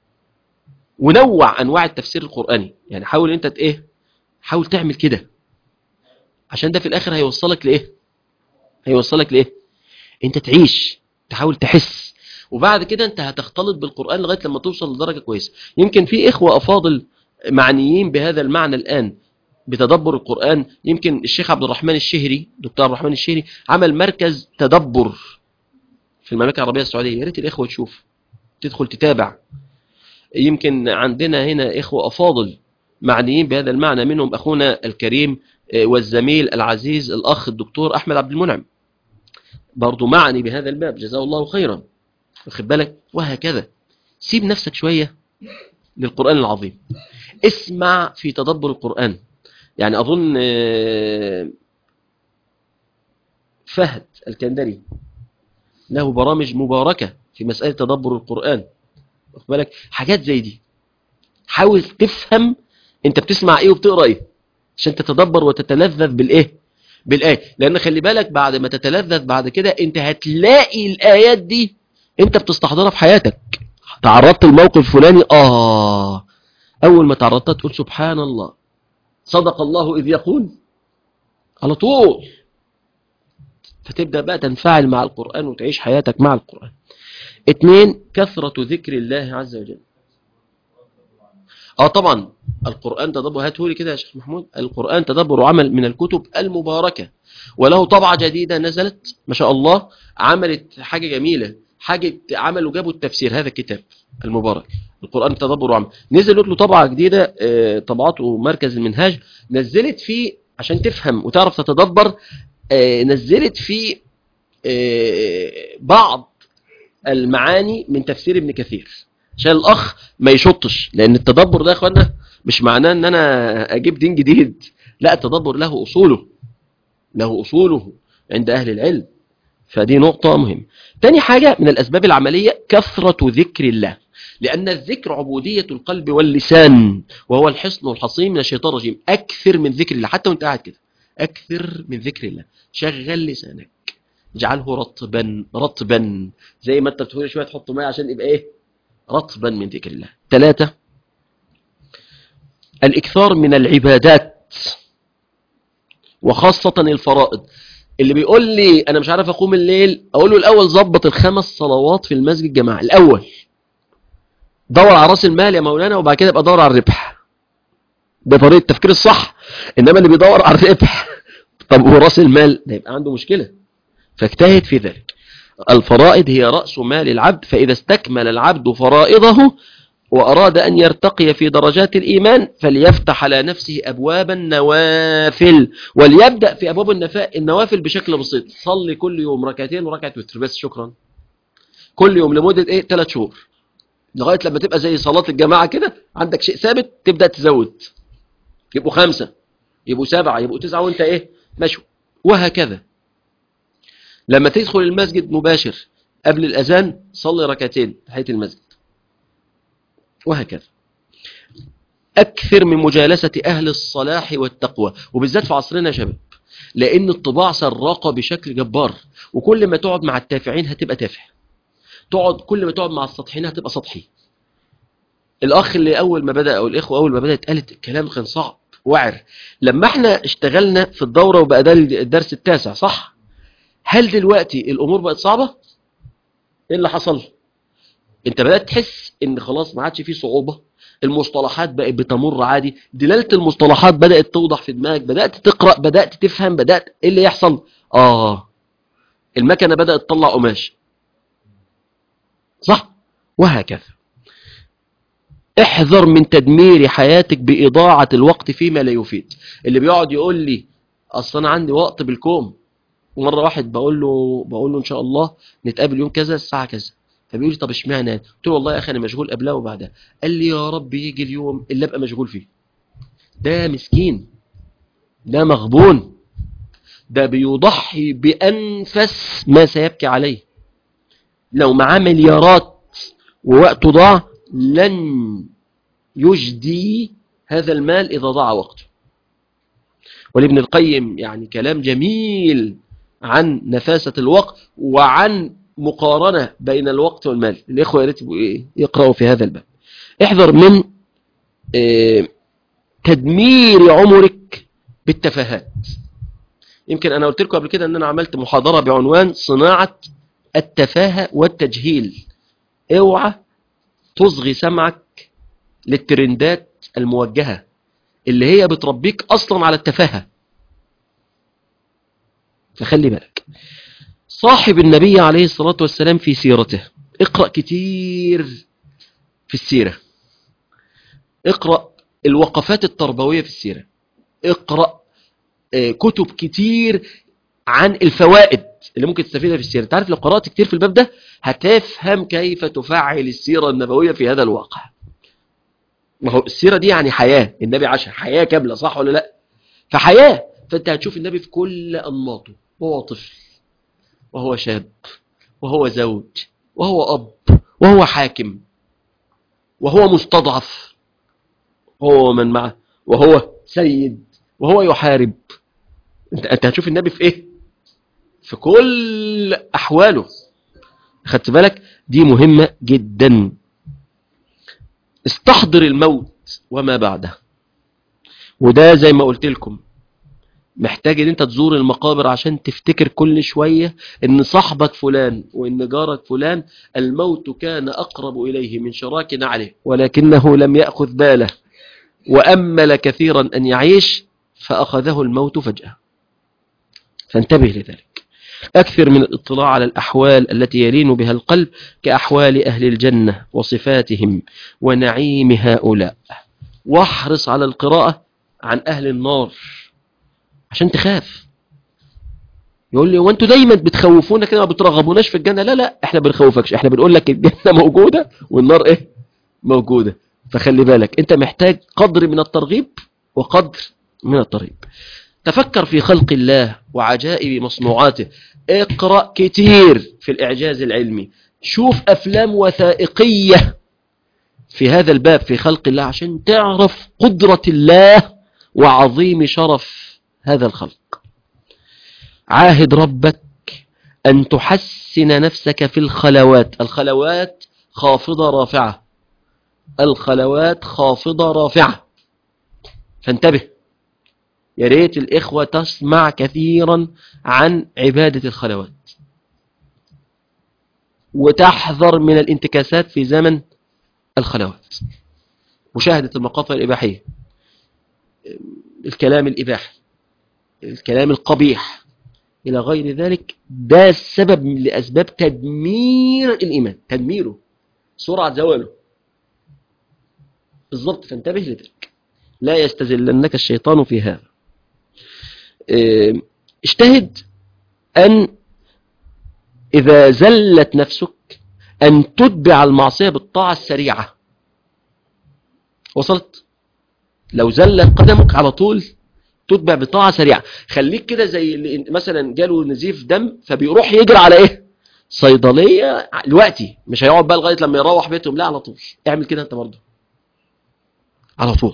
ونوع أنواع التفسير القرآني يعني حاول أنت ت- إيه حاول تعمل كده عشان ده في الآخر هيوصلك لإيه هيوصلك لإيه أنت تعيش تحاول تحس وبعد كده أنت هتختلط بالقرآن لغاية لما توصل لدرجة كويسة يمكن في إخوة أفاضل معنيين بهذا المعنى الآن بتدبر القرآن يمكن الشيخ عبد الرحمن الشهري دكتور عبد الرحمن الشهري عمل مركز تدبر في المملكة العربية السعودية يا ريت الإخوة تشوف تدخل تتابع يمكن عندنا هنا إخوة أفاضل معنيين بهذا المعنى منهم أخونا الكريم آه، والزميل العزيز الأخ الدكتور أحمد عبد المنعم برضو معني بهذا الباب جزاه الله خيرا واخد بالك وهكذا سيب نفسك شوية للقرآن العظيم اسمع في تدبر القرآن يعني أظن آه، فهد الكندري له برامج مباركة في مسألة تدبر القرآن واخد بالك حاجات زي دي حاول تفهم انت بتسمع ايه وبتقرا ايه عشان تتدبر وتتلذذ بالايه بالايه لان خلي بالك بعد ما تتلذذ بعد كده انت هتلاقي الايات دي انت بتستحضرها في حياتك تعرضت لموقف فلاني اه اول ما تعرضتها تقول سبحان الله صدق الله اذ يقول على طول فتبدا بقى تنفعل مع القران وتعيش حياتك مع القران اتنين كثرة ذكر الله عز وجل اه طبعا القرآن تدبر هاتهولي كده يا شيخ محمود القرآن تدبر عمل من الكتب المباركة وله طبعة جديدة نزلت ما شاء الله عملت حاجة جميلة حاجة عملوا جابوا التفسير هذا الكتاب المبارك القرآن تدبر عمل نزلت له طبعة جديدة آه، طبعته مركز المنهاج نزلت فيه عشان تفهم وتعرف تتدبر آه، نزلت فيه آه، بعض المعاني من تفسير ابن كثير عشان الاخ ما يشطش لان التدبر ده يا اخوانا مش معناه ان انا اجيب دين جديد لا التدبر له اصوله له اصوله عند اهل العلم فدي نقطة مهمة تاني حاجة من الأسباب العملية كثرة ذكر الله لأن الذكر عبودية القلب واللسان وهو الحصن والحصين من الشيطان الرجيم أكثر من ذكر الله حتى وانت قاعد كده أكثر من ذكر الله شغل لسانك اجعله رطبا رطبا زي ما انت بتقول شويه تحط ميه عشان يبقى ايه رطبا من ذكر الله ثلاثة الإكثار من العبادات وخاصة الفرائض اللي بيقول لي أنا مش عارف أقوم الليل أقول له الأول ظبط الخمس صلوات في المسجد جماعة الأول دور على راس المال يا مولانا وبعد كده يبقى دور على الربح ده طريقة التفكير الصح إنما اللي بيدور على الربح طب وراس المال ده يبقى عنده مشكلة فاجتهد في ذلك الفرائض هي رأس مال العبد فإذا استكمل العبد فرائضه وأراد أن يرتقي في درجات الإيمان فليفتح على نفسه أبواب النوافل وليبدأ في أبواب النفا- النوافل بشكل بسيط صلي كل يوم ركعتين وركعة وتر بس شكرا كل يوم لمدة إيه ثلاث شهور لغاية لما تبقى زي صلاة الجماعة كده عندك شيء ثابت تبدأ تزود يبقوا خمسة يبقوا سبعة يبقوا تسعة وانت ايه مشوا وهكذا لما تدخل المسجد مباشر قبل الأذان صلي ركعتين تحية المسجد وهكذا أكثر من مجالسة أهل الصلاح والتقوى وبالذات في عصرنا يا شباب لأن الطباع سراقة بشكل جبار وكل ما تقعد مع التافهين هتبقى تافه تقعد كل ما تقعد مع السطحيين هتبقى سطحي الأخ اللي أول ما بدأ أو الإخوة أول ما بدأت قالت الكلام كان صعب وعر لما احنا اشتغلنا في الدورة وبقى ده الدرس التاسع صح هل دلوقتي الأمور بقت صعبة ايه اللي حصل انت بدأت تحس ان خلاص ما عادش فيه صعوبة المصطلحات بقت بتمر عادي دلالة المصطلحات بدأت توضح في دماغك بدأت تقرأ بدأت تفهم بدأت ايه اللي يحصل اه المكنة بدأت تطلع قماش صح وهكذا احذر من تدمير حياتك بإضاعة الوقت فيما لا يفيد اللي بيقعد يقول لي اصل انا عندي وقت بالكوم ومره واحد بقول له بقول له ان شاء الله نتقابل يوم كذا الساعه كذا فبيقول لي طب اشمعنى قلت له والله يا اخي انا مشغول قبلها وبعدها قال لي يا رب يجي اليوم اللي ابقى مشغول فيه ده مسكين ده مغبون ده بيضحي بانفس ما سيبكي عليه لو معاه مليارات ووقته ضاع لن يجدي هذا المال اذا ضاع وقته ولابن القيم يعني كلام جميل عن نفاسة الوقت وعن مقارنة بين الوقت والمال الإخوة يريد يقرأوا في هذا الباب احذر من تدمير عمرك بالتفاهات يمكن أنا قلت لكم قبل كده أن أنا عملت محاضرة بعنوان صناعة التفاهة والتجهيل اوعى تصغي سمعك للترندات الموجهة اللي هي بتربيك أصلا على التفاهة فخلي بالك صاحب النبي عليه الصلاة والسلام في سيرته اقرأ كتير في السيرة اقرأ الوقفات التربوية في السيرة اقرأ كتب كتير عن الفوائد اللي ممكن تستفيدها في السيرة تعرف لو قرأت كتير في الباب ده هتفهم كيف تفعل السيرة النبوية في هذا الواقع ما هو السيرة دي يعني حياة النبي عاشها حياة كاملة صح ولا لا فحياة فانت هتشوف النبي في كل أنماطه وهو طفل وهو شاب وهو زوج وهو أب وهو حاكم وهو مستضعف هو من معه وهو سيد وهو يحارب انت, انت هتشوف النبي في ايه في كل أحواله خدت بالك دي مهمة جدا استحضر الموت وما بعده وده زي ما قلت لكم محتاج ان انت تزور المقابر عشان تفتكر كل شوية ان صاحبك فلان وان جارك فلان الموت كان اقرب اليه من شراك نعله ولكنه لم يأخذ باله وأمل كثيرا ان يعيش فأخذه الموت فجأة فانتبه لذلك أكثر من الاطلاع على الأحوال التي يلين بها القلب كأحوال أهل الجنة وصفاتهم ونعيم هؤلاء واحرص على القراءة عن أهل النار عشان تخاف يقول لي وانتوا دايما بتخوفونا كده ما بترغبوناش في الجنة لا لا احنا بنخوفكش احنا بنقول لك الجنة موجودة والنار ايه موجودة فخلي بالك انت محتاج قدر من الترغيب وقدر من الترهيب تفكر في خلق الله وعجائب مصنوعاته اقرأ كتير في الإعجاز العلمي شوف أفلام وثائقية في هذا الباب في خلق الله عشان تعرف قدرة الله وعظيم شرف هذا الخلق عاهد ربك أن تحسن نفسك في الخلوات الخلوات خافضة رافعة الخلوات خافضة رافعة فانتبه يا ريت الإخوة تسمع كثيرا عن عبادة الخلوات وتحذر من الانتكاسات في زمن الخلوات مشاهدة المقاطع الإباحية الكلام الإباحي الكلام القبيح إلى غير ذلك ده السبب لأسباب تدمير الإيمان تدميره سرعة زواله بالضبط فانتبه لذلك لا يستزلنك الشيطان في هذا اجتهد أن إذا زلت نفسك أن تتبع المعصية بالطاعة السريعة وصلت لو زلت قدمك على طول تتبع بطاعة سريعة خليك كده زي اللي مثلا جاله نزيف دم فبيروح يجري على ايه صيدلية دلوقتي مش هيقعد بقى لغاية لما يروح بيتهم لا على طول اعمل كده انت برضه على طول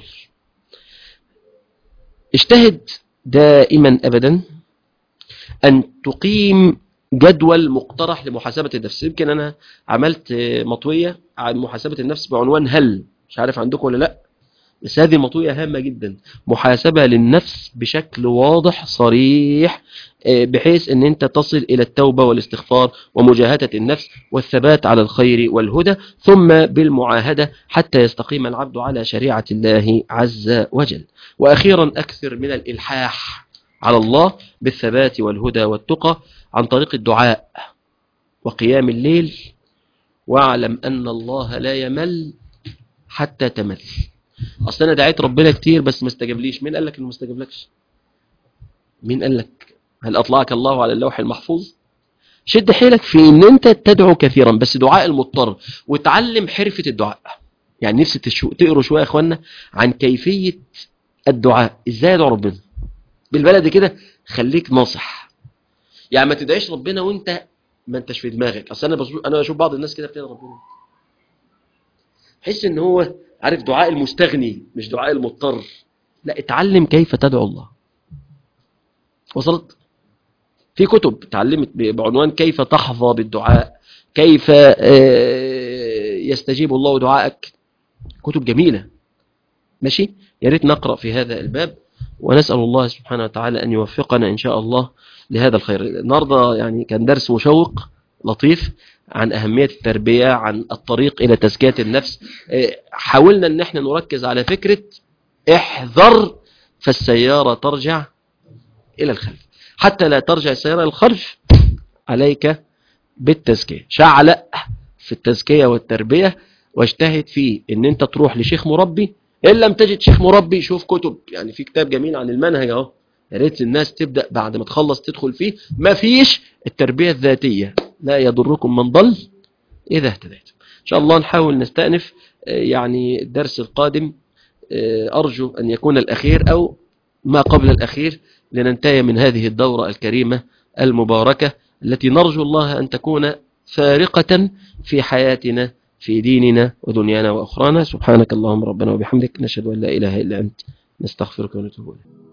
اجتهد دائما أبدا أن تقيم جدول مقترح لمحاسبة النفس يمكن أنا عملت مطوية عن محاسبة النفس بعنوان هل مش عارف عندكم ولا لا بس هذه المطوية هامة جدا محاسبة للنفس بشكل واضح صريح آه، بحيث ان انت تصل الى التوبة والاستغفار ومجاهدة النفس والثبات على الخير والهدى ثم بالمعاهدة حتى يستقيم العبد على شريعة الله عز وجل واخيرا اكثر من الالحاح على الله بالثبات والهدى والتقى عن طريق الدعاء وقيام الليل واعلم ان الله لا يمل حتى تمل اصل انا دعيت ربنا كتير بس ما استجابليش مين قال لك انه ما استجابلكش مين قال لك هل اطلعك الله على اللوح المحفوظ شد حيلك في ان انت تدعو كثيرا بس دعاء المضطر وتعلم حرفة الدعاء يعني نفسي تشو... تقروا شوية يا اخوانا عن كيفية الدعاء ازاي ادعو ربنا بالبلد كده خليك ناصح يعني ما تدعيش ربنا وانت ما انتش في دماغك اصل انا بشوف انا بشوف بعض الناس كده بتدعي ربنا حس ان هو عارف دعاء المستغني مش دعاء المضطر لا اتعلم كيف تدعو الله وصلت في كتب اتعلمت بعنوان كيف تحظى بالدعاء كيف آه، يستجيب الله دعائك كتب جميلة ماشي يا ريت نقرأ في هذا الباب ونسأل الله سبحانه وتعالى أن يوفقنا إن شاء الله لهذا الخير النهاردة يعني كان درس مشوق لطيف عن أهمية التربية عن الطريق إلى تزكية النفس آه، حاولنا أن احنا نركز على فكرة احذر فالسيارة ترجع إلى الخلف حتى لا ترجع السيارة إلى الخلف عليك بالتزكية شعلق في التزكية والتربية واجتهد في ان انت تروح لشيخ مربي ان لم تجد شيخ مربي شوف كتب يعني في كتاب جميل عن المنهج اهو يا ريت الناس تبدا بعد ما تخلص تدخل فيه ما فيش التربيه الذاتيه لا يضركم من ضل اذا اهتديتم ان شاء الله نحاول نستأنف آه، يعني الدرس القادم آه، ارجو ان يكون الاخير او ما قبل الاخير لننتهي من هذه الدورة الكريمة المباركة التي نرجو الله أن تكون فارقة في حياتنا في ديننا ودنيانا وأخرانا سبحانك اللهم ربنا وبحمدك نشهد أن لا إله إلا أنت نستغفرك ونتوب إليك